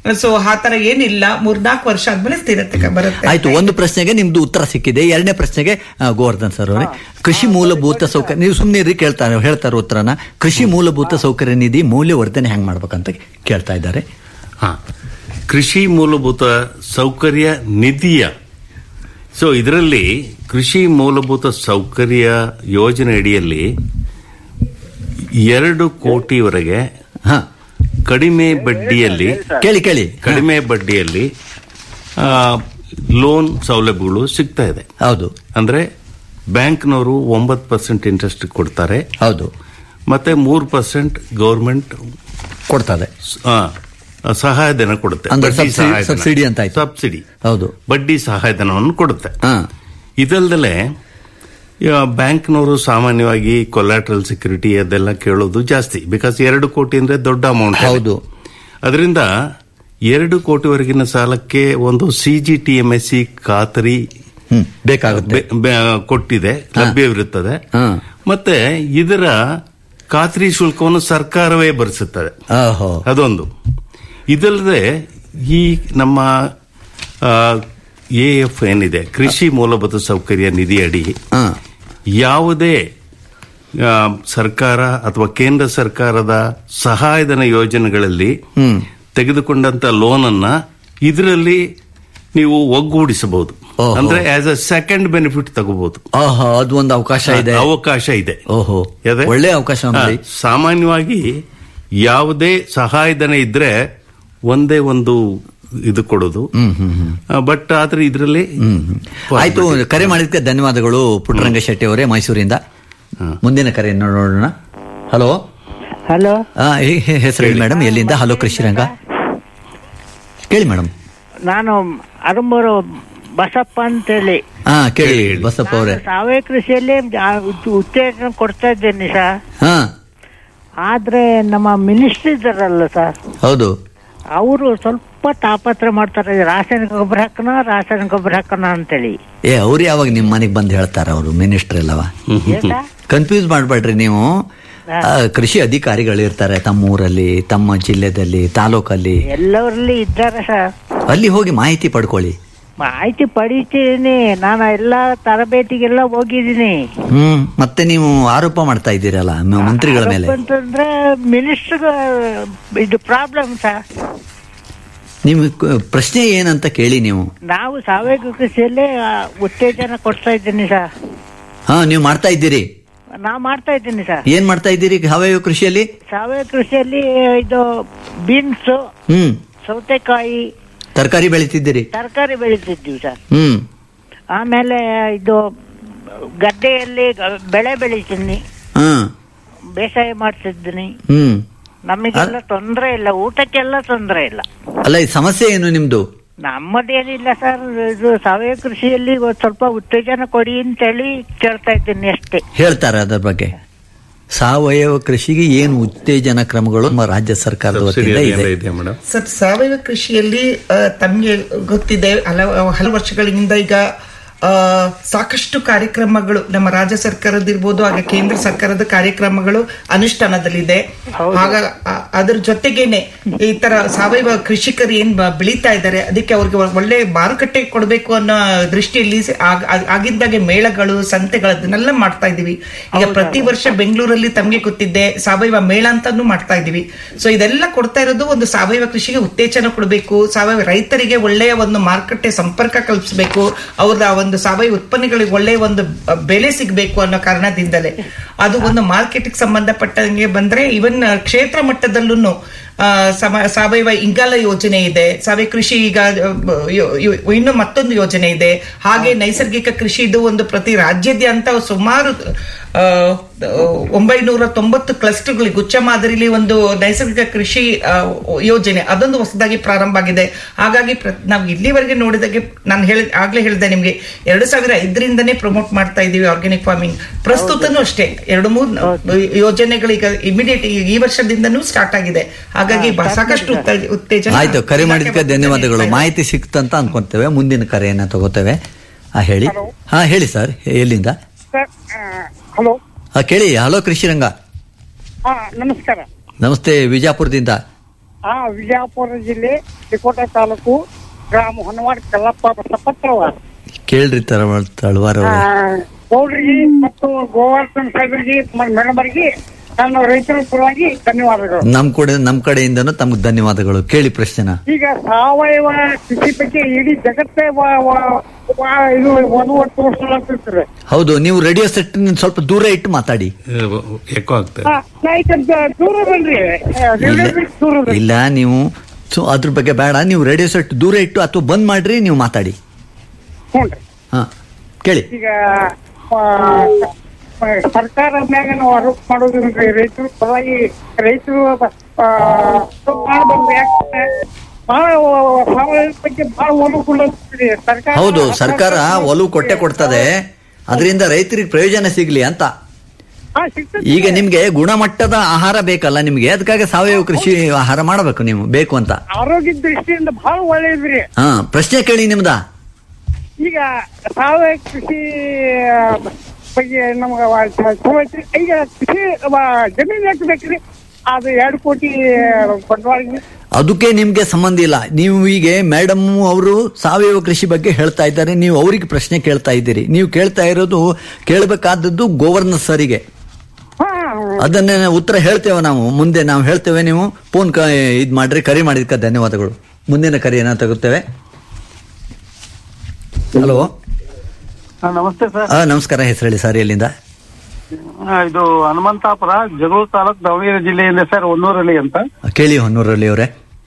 ಸೊ ಆ ತರ ಏನಿಲ್ಲ ಮೂರ್ನಾಲ್ಕು ವರ್ಷ ಆದ್ಮೇಲೆ ಸ್ಥಿರತೆ ಬರುತ್ತೆ ಆಯ್ತು ಒಂದು ಪ್ರಶ್ನೆಗೆ ನಿಮ್ದು ಉತ್ತರ ಸಿಕ್ಕಿದೆ ಎರಡನೇ ಪ್ರಶ್ನೆಗೆ ಆ, ಗೋವರ್ಧನ್ ಸರ್ ಅವರೇ ಕೃಷಿ ಮೂಲಭೂತ ಸೌಕರ್ಯ ನೀವು ಸುಮ್ಮನೆ ಕೇಳ್ತಾರೆ ಹೇಳ್ತಾರೆ ಉತ್ತರನ ಕೃಷಿ ಮೂಲಭೂತ ಸೌಕರ್ಯ ನಿಧಿ ಮೌಲ್ಯವರ್ಧನೆ ಹೆಂಗ್ ಮಾಡ್ಬೇಕಂತ ಕೇಳ್ತಾ ಇದ್ದಾರೆ ಹಾ ಕೃಷಿ ಮೂಲಭೂತ ಸೌಕರ್ಯ ನಿಧಿಯ ಸೊ ಇದರಲ್ಲಿ ಕೃಷಿ ಮೂಲಭೂತ ಸೌಕರ್ಯ ಯೋಜನೆ ಅಡಿಯಲ್ಲಿ ಎರಡು ಕೋಟಿವರೆಗೆ ಹಾ ಕಡಿಮೆ ಬಡ್ಡಿಯಲ್ಲಿ ಕೇಳಿ ಕೇಳಿ ಕಡಿಮೆ ಬಡ್ಡಿಯಲ್ಲಿ ಆ, ಲೋನ್ ಸೌಲಭ್ಯಗಳು ಸಿಗ್ತಾ ಇದೆ ಹೌದು ಅಂದ್ರೆ ಬ್ಯಾಂಕ್ನವರು ಒಂಬತ್ತು ಪರ್ಸೆಂಟ್ ಇಂಟ್ರೆಸ್ಟ್ ಕೊಡ್ತಾರೆ ಹೌದು ಮತ್ತೆ ಮೂರು ಪರ್ಸೆಂಟ್ ಗೌರ್ಮೆಂಟ್ ಕೊಡ್ತಾರೆ ಸಹಾಯಧನ ಕೊಡುತ್ತೆ ಅಂದ್ರೆ ಬಡ್ಡಿ ಸಬ್ಸಿಡಿ- ಸಹಾಯಧನ. ಸಬ್ಸಿಡಿ ಅಂತ ಆಯ್ತು. ಸಬ್ಸಿಡಿ ಹೌದು ಬಡ್ಡಿ ಸಹಾಯಧನವನ್ನು ಕೊಡುತ್ತೆ ಹಾ ಇದಲ್ದಲೆ ಬ್ಯಾಂಕ್ನವರು ಸಾಮಾನ್ಯವಾಗಿ ಕೊಲ್ಯಾಟ್ರಲ್ ಸೆಕ್ಯೂರಿಟಿ ಅದೆಲ್ಲ ಕೇಳೋದು ಜಾಸ್ತಿ ಬಿಕಾಸ್ ಎರಡು ಕೋಟಿ ಅಂದ್ರೆ ದೊಡ್ಡ ಅಮೌಂಟ್ ಹೌದು ಅದರಿಂದ ಎರಡು ಕೋಟಿವರೆಗಿನ ಸಾಲಕ್ಕೆ ಒಂದು C G T M S C ಖಾತರಿ ಹ್ಮ್ ಬೇಕಾಗುತ್ತೆ ಬೆ- ಬೆ- ಕೊಟ್ಟಿದೆ ಲಭ್ಯವಿರುತ್ತದೆ ಹಾ. ಮತ್ತೆ ಇದರ ಖಾತ್ರಿ ಶುಲ್ಕವನ್ನು ಸರ್ಕಾರವೇ ಭರಿಸುತ್ತದೆ ಓಹೋ ಅದೊಂದು ಇದಲ್ಲದೆ ಈ ನಮ್ಮ ಎ ಎಫ್ ಏನಿದೆ ಕೃಷಿ ಮೂಲಭೂತ ಸೌಕರ್ಯ ನಿಧಿ ಅಡಿ ಹಾ ಯಾವುದೇ ಆ, ಸರ್ಕಾರ ಅಥವಾ ಕೇಂದ್ರ ಸರ್ಕಾರದ ಸಹಾಯಧನ ಯೋಜನೆಗಳಲ್ಲಿ ಹ್ಮ್ ತೆಗೆದುಕೊಂಡಂತ ಲೋನ್ ಅನ್ನ ಇದರಲ್ಲಿ ನೀವು ಒಗ್ಗೂಡಿಸಬಹುದು ಓಹೋ. ಅಂದ್ರೆ ಆಸ್ ಅ ಸೆಕೆಂಡ್ ಬೆನಿಫಿಟ್ ತಗೋಬಹುದು ಓಹೋ ಅದು ಒಂದು ಅವಕಾಶ ಇದೆ ಅವಕಾಶ ಇದೆ ಓಹೋ ಯಾವ್ದೇ? ಒಳ್ಳೆ ಅವಕಾಶ ನೋಡಿ ಹಾ, ಸಾಮಾನ್ಯವಾಗಿ ಯಾವುದೇ ಸಹಾಯಧನ ಇದ್ರೆ ಒಂದೇ ಒಂದು ಇದು ಕೊಡೋದು ಹ್ಮ್ ಹ್ಮ್ ಹ್ಮ್ ಬಟ್ ಆದ್ರೆ ಇದರಲ್ಲಿ ಆಯ್ತು ಕರೆ ಮಾಡಿದ್ಕೆ ಧನ್ಯವಾದಗಳು ಪುಟ್ಟರಂಗ ಶೆಟ್ಟಿ ಅವರೇ ಮೈಸೂರಿಂದ ಮುಂದಿನ ಕರೆ ನೋಡೋಣ ಹಲೋ ಹಲೋ ಹೆಸರು ಹೇಳಿ ಮೇಡಮ್ ಎಲ್ಲಿಂದ ಹಲೋ ಕೃಷಿರಂಗ ಕೇಳಿ ಮೇಡಮ್ ನಾನು ಅರುಂಬೂರು ಬಸಪ್ಪ ಅಂತೇಳಿ ಹಾ ಕೇಳಿ ಬಸಪ್ಪ ಅವರೇ ಸಾವಯವ ಕೃಷಿಯಲ್ಲಿ ಜಾ- ಉತ್- ಉತ್ತೇಜನ ಕೊಡ್ತಾ ಇದ್ದೇನೆ ಸರ್ ಹಾ ಆದ್ರೆ ನಮ್ಮ ಮಿನಿಸ್ಟರ್ ಇದ್ದಾರಲ್ಲ ಸರ್ ಹೌದು ಅವರು ಸ್ವಲ್ಪ ತಾಪತ್ರ ಮಾಡ್ತಾರೆ ರಾಸಾಯನಿಕ ಗೊಬ್ಬರ ಹಾಕೋಣ ರಾಸಾಯನಿಕ ಗೊಬ್ಬರ ಹಾಕೋಣ ಅಂತೇಳಿ ಏ ಅವ್ರು ಯಾವಾಗ ನಿಮ್ ಮನೆಗ್ ಬಂದು ಹೇಳ್ತಾರ ಅವರು ಮಿನಿಸ್ಟರ್ ಎಲ್ಲವ ಏನ್ ಕನ್ಫ್ಯೂಸ್ ಮಾಡ್ಬೇಡ್ರಿ ನೀವು ಆ, ಕೃಷಿ ಅಧಿಕಾರಿಗಳು ಇರ್ತಾರೆ ತಮ್ಮ ಊರಲ್ಲಿ ತಮ್ಮ ಜಿಲ್ಲೆದಲ್ಲಿ ತಾಲೂಕಲ್ಲಿ ಎಲ್ಲವರಲ್ಲಿ ಇದ್ದಾರೆ ಸರ್ ಅಲ್ಲಿ ಹೋಗಿ ಮಾಹಿತಿ ಪಡ್ಕೊಳ್ಳಿ ಮಾಹಿತಿ ಪಡಿತೀನಿ ನಾನು ಎಲ್ಲ ತರಬೇತಿಗೆಲ್ಲ ಹೋಗಿದ್ದೀನಿ ಹ್ಮ್ ಮತ್ತೆ ನೀವು ಆರೋಪ ಮಾಡ್ತಾ ಇದ್ದೀರಲ್ಲ ಮ- ಮಂತ್ರಿಗಳ ಮೇಲೆ ಅಂತಂದ್ರೆ ಮಿನಿಸ್ಟರ್ ಇದು ಪ್ರಾಬ್ಲಮ್ ಸರ್ ನಿಮ್ ಕ- ಪ್ರಶ್ನೆ ಏನಂತ ಕೇಳಿ ನೀವು ನಾವು ಸಾವಯವ ಕೃಷಿಯಲ್ಲೇ ಆ, ಉತ್ತೇಜನ ಕೊಡ್ತಾ ಇದ್ದೀನಿ ಸರ್ ಹಾ ನೀವು ಮಾಡ್ತಾ ಇದ್ದೀರಿ ನಾ ಮಾಡ್ತಾ ಇದ್ದೀನಿ ಸರ್ ಏನ್ ಮಾಡ್ತಾ ಇದ್ದೀರಿ ಸಾವಯವ ಕೃಷಿಯಲ್ಲಿ ಸಾವಯವ ಕೃಷಿಯಲ್ಲಿ ಇದು ಬೀನ್ಸ್ ಹ್ಮ್ ಸೌತೆಕಾಯಿ ತರಕಾರಿ ಬೆಳಿತಿದ್ದೀರಿ ತರಕಾರಿ ಬೆಳಿತಿದ್ದೀವಿ ಸರ್ ಹ್ಮ್ ಆಮೇಲೆ ಇದು ಗದ್ದೆಯಲ್ಲಿ ಗ- ಬೆಳೆ ಬೆಳಿತೀನಿ ಹ್ಮ್ ಬೇಸಾಯ ಮಾಡ್ತಿದ್ದೀನಿ ಹ್ಮ್ ನಮಗೆಲ್ಲ ತೊಂದರೆ ಇಲ್ಲ ಊಟಕ್ಕೆಲ್ಲ ತೊಂದರೆ ಇಲ್ಲ ಅಲ್ಲ ಈ ಸಮಸ್ಯೆ ಏನು ನಿಮ್ದು ನಮ್ಮದೇನಿಲ್ಲ ಸರ್ ಇದು ಸಾವಯವ ಕೃಷಿಯಲ್ಲಿ ಒಂದ್ ಸ್ವಲ್ಪ ಉತ್ತೇಜನ ಕೊಡಿ ಅಂತೇಳಿ ಕೇಳ್ತಾ ಇದ್ದೀನಿ ಅಷ್ಟೇ ಹೇಳ್ತಾರೆ ಅದರ ಬಗ್ಗೆ ಸಾವಯವ ಕೃಷಿಗೆ ಏನು ಉತ್ತೇಜನ ಕ್ರಮಗಳು ನಮ್ಮ ರಾಜ್ಯ ಸರ್ಕಾರದ ಸಬ್ಸಿಡಿ ವತಿಯಿಂದ ಇದೆ ಇದೆ ಮೇಡಮ್ ಸರ್ ಸಾವಯವ ಕೃಷಿಯಲ್ಲಿ ಆ, ತಮ್ಗೆ ಗೊತ್ತಿದೆ ಹಲವು ಹಲವು ವರ್ಷಗಳಿಂದ ಈಗ ಆ, ಸಾಕಷ್ಟು ಕಾರ್ಯಕ್ರಮಗಳು ನಮ್ಮ ರಾಜ್ಯ ಸರ್ಕಾರದಿರ್ಬೋದು ಹಾಗೆ ಕೇಂದ್ರ ಸರ್ಕಾರದ ಕಾರ್ಯಕ್ರಮಗಳು ಅನುಷ್ಠಾನದಲ್ಲಿದೆ ಆಗ ಆ, ಅದ್ರ ಜೊತೆಗೇನೆ ಈ ತರ ಸಾವಯವ ಕೃಷಿಕರು ಏನ್ ಬ- ಬೆಳೀತಾ ಇದ್ದಾರೆ ಅದಕ್ಕೆ ಅವ್ರಿಗೆ ಒಳ್ಳೆ ಮಾರುಕಟ್ಟೆ ಕೊಡಬೇಕು ಅನ್ನೋ ದೃಷ್ಟಿಯಲ್ಲಿ ಸ- ಆಗ- ಆಗ- ಆಗಿದ್ದಾಗೆ ಮೇಳಗಳು ಸಂತೆಗಳು ಅದನ್ನೆಲ್ಲ ಮಾಡ್ತಾ ಇದೀವಿ ಈಗ ಪ್ರತಿ ವರ್ಷ ಬೆಂಗಳೂರಲ್ಲಿ ತಮ್ಗೆ ಗೊತ್ತಿದ್ದೆ ಸಾವಯವ ಮೇಳ ಅಂತಾನು ಮಾಡ್ತಾ ಇದೀವಿ ಸೊ ಇದೆಲ್ಲ ಕೊಡ್ತಾ ಇರೋದು ಒಂದು ಸಾವಯವ ಕೃಷಿಗೆ ಉತ್ತೇಜನ ಕೊಡಬೇಕು ಸಾವಯವ ರೈತರಿಗೆ ಒಳ್ಳೆಯ ಒಂದು ಮಾರುಕಟ್ಟೆ ಸಂಪರ್ಕ ಕಲ್ಪಿಸಬೇಕು ಅವ್ರ ಒಂದು ಸಾವಯವ ಉತ್ಪನ್ನಗಳಿಗೆ ಒಳ್ಳೆಯ ಒಂದು ಅ, ಬೆಲೆ ಸಿಗಬೇಕು ಅನ್ನೋ ಕಾರಣದಿಂದಲೇ ಅದು ಒಂದು ಮಾರ್ಕೆಟ್ಗೆ ಸಂಬಂಧಪಟ್ಟಂಗೆ ಬಂದ್ರೆ ಇವನ್ ಕ್ಷೇತ್ರ ಮಟ್ಟದಲ್ಲೂ ಸಾವಯವ ಇಂಗಾಲ ಯೋಜನೆ ಇದೆ ಸಾವಯವ ಕೃಷಿ ಈಗ ಅ, ಯೋ- ಯೋ- ಇನ್ನು ಮತ್ತೊಂದು ಯೋಜನೆ ಇದೆ ಹಾಗೆ ನೈಸರ್ಗಿಕ ಕೃಷಿ ಇದು ಒಂದು ಪ್ರತಿ ರಾಜ್ಯಾದ್ಯಂತ ಸುಮಾರು ಆ, ಒಂಬೈನೂರ ತೊಂಬತ್ತು ಕ್ಲಸ್ಟರ್ಗಳಿಗೆ ಗುಚ್ಚ ಮಾದರಿಲಿ ಒಂದು ನೈಸರ್ಗಿಕ ಕೃಷಿ ಆ, ಯೋಜನೆ ಅದೊಂದು ಹೊಸದಾಗಿ ಪ್ರಾರಂಭ ಆಗಿದೆ ಹಾಗಾಗಿ ಪ್ರ- ನಾವು ಇಲ್ಲಿವರೆಗೆ ನೋಡಿದಾಗೆ ನಾನು ಹೇಳಿ ಆಗ್ಲೇ ಹೇಳಿದೆ ನಿಮ್ಗೆ ಎರಡು ಸಾವಿರ ಐದರಿಂದನೇ ಪ್ರಮೋಟ್ ಮಾಡ್ತಾ ಇದೀವಿ ಆರ್ಗ್ಯಾನಿಕ್ ಫಾರ್ಮಿಂಗ್ ಪ್ರಸ್ತುತನೂ ಅಷ್ಟೇ ಎರಡು ಮೂರು ಯೋಜನೆಗಳು ಈಗ ಇಮಿಡಿಯೇಟ್ ಈ ವರ್ಷದಿಂದನೂ ಸ್ಟಾರ್ಟ್ ಆಗಿದೆ ಹಾಗಾಗಿ ಬ- ಸಾಕಷ್ಟು ಉತ್ತ- ಉತ್ತೇಜನ ಆಯ್ತು ಕರೆ ಮಾಡಿದ್ದಕ್ಕೆ ಧನ್ಯವಾದಗಳು ಮಾಹಿತಿ ಸಿಕ್ತಂತ ಅನ್ಕೊಂತೇವೆ ಮುಂದಿನ ಕರೆಯನ್ನ ತಗೋತೇವೆ ಹಾ ಹೇಳಿ ಹಾ ಹೇಳಿ ಸರ್ ಎಲ್ಲಿಂದ ಹಲೋ ಹಾ ಕೇಳಿ ಹಲೋ ಕೃಷಿರಂಗ ಹಾ ನಮಸ್ಕಾರ ನಮಸ್ತೆ ವಿಜಯಪುರದಿಂದ ಆ ವಿಜಯಪುರ ಜಿಲ್ಲೆ ತಿಕೋಟ ತಾಲೂಕು ಗ್ರಾಮ ಹೊನ್ನವಾಡ ಕಲ್ಲಪ್ಪ ಬಸಪ್ಪತ್ರವ ಕೇಳ್ರಿ ತರ ತಳವಾರ ಆ, ಗೌಡ್ರಿಗೆ ಮತ್ತು ಗೋವರ್ಧನ್ ಸಾಹೇಬರಿಗೆ ಮೇಡಮರಿಗೆ ನಾನು ರೈತರ ಪರವಾಗಿ ಧನ್ಯವಾದಗಳು ನಮ್ ಕಡೆ ನಮ್ ಕಡೆಯಿಂದನೂ ತಮ್ಗೆ ಧನ್ಯವಾದಗಳು ಕೇಳಿ ಪ್ರಶ್ನೆನ ಈಗ ಸಾವಯವ ಕೃಷಿ ಬಗ್ಗೆ ಇಡೀ ಜಗತ್ತೇ ವ- ವ- ವ- ಇದು ಒಂದು ತೋರಿಸಲಾಗ್ತಿರ್ತಾರೆ ಹೌದು ನೀವು ರೇಡಿಯೋ ಸೆಟ್ ಸ್ವಲ್ಪ ದೂರ ಇಟ್ಟು ಮಾತಾಡಿ ಎಕೋ ಆಗ್ತದೆ ಹಾ, ನಾ ಈ ಕಡೆ ದೂರ ಬನ್ರಿ ಇಲ್ಲ ದೂರ ಬನ್ರಿ. ಇಲ್ಲ ನೀವು ಸೊ ಅದ್ರ ಬಗ್ಗೆ ಬೇಡ ನೀವು ರೇಡಿಯೋ ಸೆಟ್ ದೂರ ಇಟ್ಟು ಅಥವಾ ಬಂದ್ ಮಾಡ್ರಿ ನೀವು ಮಾತಾಡಿ ಹ್ಞೂನ್ರಿ ಹಾ ಕೇಳಿ ಈಗ ಆ, ಆ, ಸರ್ಕಾರ ಮ್ಯಾಗ ನಾವು ಆರೋಪ ಮಾಡೋದ್ರಿಂದ ರೈತರು ಪರವಾಗಿ ರೈತರು ಆ, ಮಾಡ್ಬಾರ್ದು ಯಾಕಂದ್ರೆ ಬಹಳ ಸಾವಯವ ಬಗ್ಗೆ ಬಹಳ ಒಲವು ಸರ್ಕಾರ ಹೌದು ಸರ್ಕಾರ ಒಲವು ಕೊಟ್ಟೆ ಕೊಡ್ತದೆ ಅದರಿಂದ ರೈತರಿಗೆ ಪ್ರಯೋಜನ ಸಿಗ್ಲಿ ಅಂತ ಹಾ, ಸಿಗ್ತದೆ. ಈಗ ನಿಮ್ಗೆ ಗುಣಮಟ್ಟದ ಆಹಾರ ಬೇಕಲ್ಲ ನಿಮ್ಗೆ ಅದಕ್ಕಾಗಿ ಸಾವಯವ ಕೃಷಿ ಆಹಾರ ಮಾಡಬೇಕು ನೀವು ಬೇಕು ಅಂತ ಆರೋಗ್ಯ ದೃಷ್ಟಿಯಿಂದ ಬಹಳ ಒಳ್ಳೇದ್ರಿ ಹಾ ಪ್ರಶ್ನೆ ಕೇಳಿ ನಿಮ್ದ ಈಗ ಸಾವಯವ ಕೃಷಿ ಆ, ಬಗ್ಗೆ ನಮ್ಗೆ ವ- ಚಲೋ ಐತ್ರಿ. ಈಗ ಕೃಷಿ ವ- ಜಮೀನ್ ಎಷ್ಟು ಬೇಕ್ರಿ ಅದು ಎರಡು ಕೋಟಿ ಬಂಡವಾಳ ಅದಕ್ಕೆ ನಿಮ್ಗೆ ಸಂಬಂಧ ಇಲ್ಲ ನೀವು ಈಗ ಮೇಡಮ್ ಅವರು ಸಾವಯವ ಕೃಷಿ ಬಗ್ಗೆ ಹೇಳ್ತಾ ಇದ್ದಾರೆ ನೀವು ಅವರಿಗೆ ಪ್ರಶ್ನೆ ಕೇಳ್ತಾ ಇದ್ದೀರಿ ನೀವು ಕೇಳ್ತಾ ಇರೋದು ಕೇಳಬೇಕಾದದ್ದು ಗೋವರ್ನರ್ ಸರಿಗೆ ಅದನ್ನೇ ಉತ್ತರ ಹೇಳ್ತೇವೆ ನಾವು ಮುಂದೆ ನಾವು ಹೇಳ್ತೇವೆ ನೀವು ಫೋನ್ ಕ ಇದ್ ಮಾಡ್ರಿ ಕರೆ ಮಾಡಿದ್ಕ ಧನ್ಯವಾದಗಳು ಮುಂದಿನ ಕರೆಯನ್ನ ತಗುತ್ತೇವೆ ಹಲೋ ನಮಸ್ತೆ ಸರ್ ಆ, ನಮಸ್ಕಾರ ಹೆಸರು ಹೇಳಿ ಸರ್ ಎಲ್ಲಿಂದ ಇದು ಹನುಮಂತಾಪುರ ಜಗಳೂರು ತಾಲೂಕ್ ದಾವಣಗೆರೆ ಜಿಲ್ಲೆಯಿಂದ ಸರ್ ಹೊನ್ನೂರಲ್ಲಿ ಅಂತ ಕೇಳಿ ಹೊನ್ನೂರಲ್ಲಿ ಅವರೇ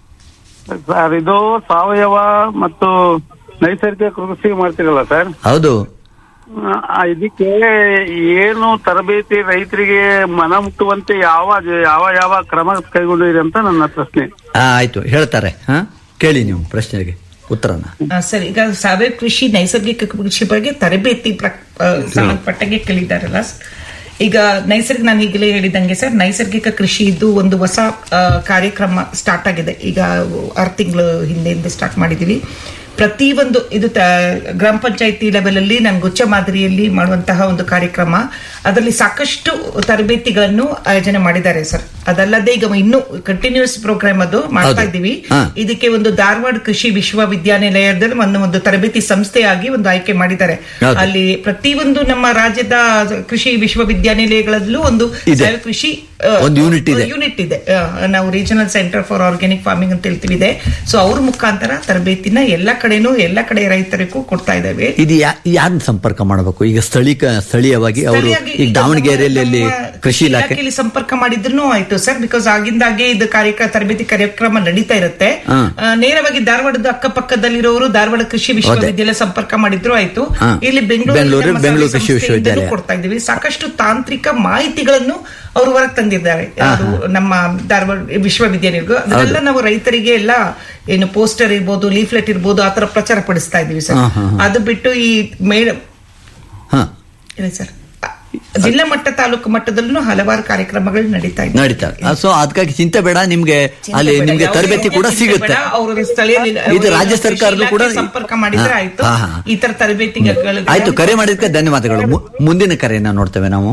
ಸರ್ ಇದು ಸಾವಯವ ಮತ್ತು ನೈಸರ್ಗಿಕ ಕೃಷಿ ಮಾಡ್ತಿರಲ್ಲ ಸರ್ ಹೌದು ಆ, ಇದಕ್ಕೆ ಏನು ತರಬೇತಿ ರೈತರಿಗೆ ಮನ ಮುಟ್ಟುವಂತೆ ಯಾವ ಯಾವ ಯಾವ ಕ್ರಮ ಕೈಗೊಂಡಿದೆ ಅಂತ ನನ್ನ ಪ್ರಶ್ನೆ ಆ, ಆಯ್ತು ಹೇಳ್ತಾರೆ ಹಾ ಕೇಳಿ ನೀವು ಪ್ರಶ್ನೆಗೆ ಉತ್ತರನ ಆ, ಸರ್ ಈಗ ಸಾವಯವ ಕೃಷಿ ನೈಸರ್ಗಿಕ ಕೃಷಿ ಬಗ್ಗೆ ತರಬೇತಿ ಪ್ರ- ಆ, ಸಂಬಂಧಪಟ್ಟಂಗೆ ಕೇಳಿದ್ದಾರಲ್ಲ ಸರ್. ಈಗ ನೈಸರ್ಗಿಕ ನಾನು ಈಗಲೇ ಹೇಳಿದಂಗೆ ಸರ್ ನೈಸರ್ಗಿಕ ಕೃಷಿ ಇದು ಒಂದು ಹೊಸ ಆ, ಕಾರ್ಯಕ್ರಮ ಸ್ಟಾರ್ಟ್ ಆಗಿದೆ ಈಗ ಆರು ತಿಂಗಳು ಹಿಂದೆಯಿಂದ ಸ್ಟಾರ್ಟ್ ಮಾಡಿದೀವಿ ಪ್ರತಿಯೊಂದು ಇದು ತ- ಗ್ರಾಮ ಪಂಚಾಯತಿ ಲೆವೆಲ್ ಅಲ್ಲಿ ನಾನು ಗುಚ್ಚ ಮಾದರಿಯಲ್ಲಿ ಮಾಡುವಂತಹ ಒಂದು ಕಾರ್ಯಕ್ರಮ ಅದರಲ್ಲಿ ಸಾಕಷ್ಟು ತರಬೇತಿಗಳನ್ನು ಆಯೋಜನೆ ಮಾಡಿದ್ದಾರೆ ಸರ್ ಅದಲ್ಲದೆ ಈಗ ಇನ್ನೂ ಕಂಟಿನ್ಯೂಸ್ ಪ್ರೋಗ್ರಾಮ್ ಅದು ಮಾಡ್ತಾ ಹೌದು. ಇದ್ದೀವಿ ಹಾ. ಇದಕ್ಕೆ ಒಂದು ಧಾರವಾಡ ಕೃಷಿ ವಿಶ್ವವಿದ್ಯಾನಿಲಯದಲ್ಲಿ ಒಂದು ಒಂದು ತರಬೇತಿ ಸಂಸ್ಥೆಯಾಗಿ ಒಂದು ಆಯ್ಕೆ ಮಾಡಿದ್ದಾರೆ ಹೌದು. ಅಲ್ಲಿ ಪ್ರತಿಯೊಂದು ನಮ್ಮ ರಾಜ್ಯದ ಕೃಷಿ ವಿಶ್ವವಿದ್ಯಾನಿಲಯಗಳಲ್ಲೂ ಒಂದು ಇದೆ. ಸಾವಯವ ಕೃಷಿ ಆ, ಒಂದು unit ಇದೆ. ಯೂನಿಟ್ ಇದೆ ಆ, ನಾವು regional centre for organic farming ಅಂತ ಹೇಳ್ತೀವಿ ಇದೆ ಸೊ ಅವ್ರ ಮುಖಾಂತರ ತರಬೇತಿನ ಎಲ್ಲ ಕಡೆನೂ ಎಲ್ಲ ಕಡೆ ರೈತರಿಗೂ ಕೊಡ್ತಾ ಇದ್ದೇವೆ ಇದು ಯಾರನ್ನ ಸಂಪರ್ಕ ಮಾಡಬೇಕು ಈಗ ಸ್ಥಳೀಕ ಸ್ಥಳೀಯವಾಗಿ ಅವರು ಸ್ಥಳೀಯವಾಗಿ ಈಗ ಈಗ ದಾವಣಗೆರೆಯಲ್ಲಿ ಅಲ್ಲಿ ನಮ್ಮ ಕೃಷಿ ಇಲಾಖೆ ಇಲಾಖೆಯಲ್ಲಿ ಸಂಪರ್ಕ ಮಾಡಿದ್ರು ಆಯ್ತು ಸರ್ ಬಿಕಾಸ್ ಆಗಿಂದಾಗೆ ಇದು ಕಾರ್ಯಕ್ರಮ ತರಬೇತಿ ಕಾರ್ಯಕ್ರಮ ನಡೀತಾ ಇರುತ್ತೆ ಹಾ. ಆ, ನೇರವಾಗಿ ಧಾರವಾಡದ ಅಕ್ಕಪಕ್ಕದಲ್ಲಿರೋರು ಧಾರವಾಡ ಕೃಷಿ ವಿಶ್ವವಿದ್ಯಾಲಯ ಸಂಪರ್ಕ ಮಾಡಿದ್ರು ಆಯ್ತು ಹಾ. ಇಲ್ಲಿ ಬೆಂಗಳೂರು- ಬೆಂಗಳೂರು ನಮ್ಮ ಬೆಂಗಳೂರು ಸಂಸ್ಥೆಯಿಂದಲೂ ಕೃಷಿ ವಿಶ್ವವಿದ್ಯಾಲಯ. ಕೊಡ್ತಾ ಇದ್ದೀವಿ ಸಾಕಷ್ಟು ತಾಂತ್ರಿಕ ಮಾಹಿತಿಗಳನ್ನು ಅವರು ಹೊರಗೆ ತಂದಿದ್ದಾರೆ ಯಾರು ನಮ್ಮ ಧಾರವಾಡ ವಿಶ್ವವಿದ್ಯಾನಿಲಯ ಅದನ್ನೆಲ್ಲ ನಾವು ರೈತರಿಗೆ ಎಲ್ಲ ಏನು ಪೋಸ್ಟರ್ ಇರ್ಬೋದು ಲೀಫ್ಲೆಟ್ ಇರ್ಬೋದು ಆತರ ಪ್ರಚಾರ ಪಡಿಸ್ತಾ ಇದೀವಿ ಸರ್ ಹಾ, ಹಾ, ಹಾ. ಅದು ಬಿಟ್ಟು ಈ ಮೇಡ ಹಾ ಇಲ್ಲ ಸರ್ ಜಿಲ್ಲಾ ಮಟ್ಟ ತಾಲೂಕು ಮಟ್ಟದಲ್ಲೂ ಹಲವಾರು ಕಾರ್ಯಕ್ರಮಗಳು ನಡೀತಾ ಇದೆ ನಡೀತಾ ಸೊ ಅದಕ್ಕಾಗಿ ಚಿಂತೆ ಬೇಡ ನಿಮ್ಗೆ ಅಲ್ಲಿ ನಿಮ್ಗೆ ತರಬೇತಿ ಕೂಡ ಸಿಗುತ್ತೆ ಅವರು ಸ್ಥಳೀಯ ಇದು ರಾಜ್ಯ ಸರ್ಕಾರದ್ದು ಕೂಡ ಸಂಪರ್ಕ ಮಾಡಿದ್ರೆ ಹಾ, ಆಯ್ತು ಹಾ, ಹಾ. ಈ ತರ ತರಬೇತಿಗಳು ಆಯ್ತು ಕರೆ ಮಾಡಿದ್ಕೆ ಧನ್ಯವಾದಗಳು ಮು- ಮುಂದಿನ ಕರೆಯನ್ನ ನೋಡ್ತೇವೆ ನಾವು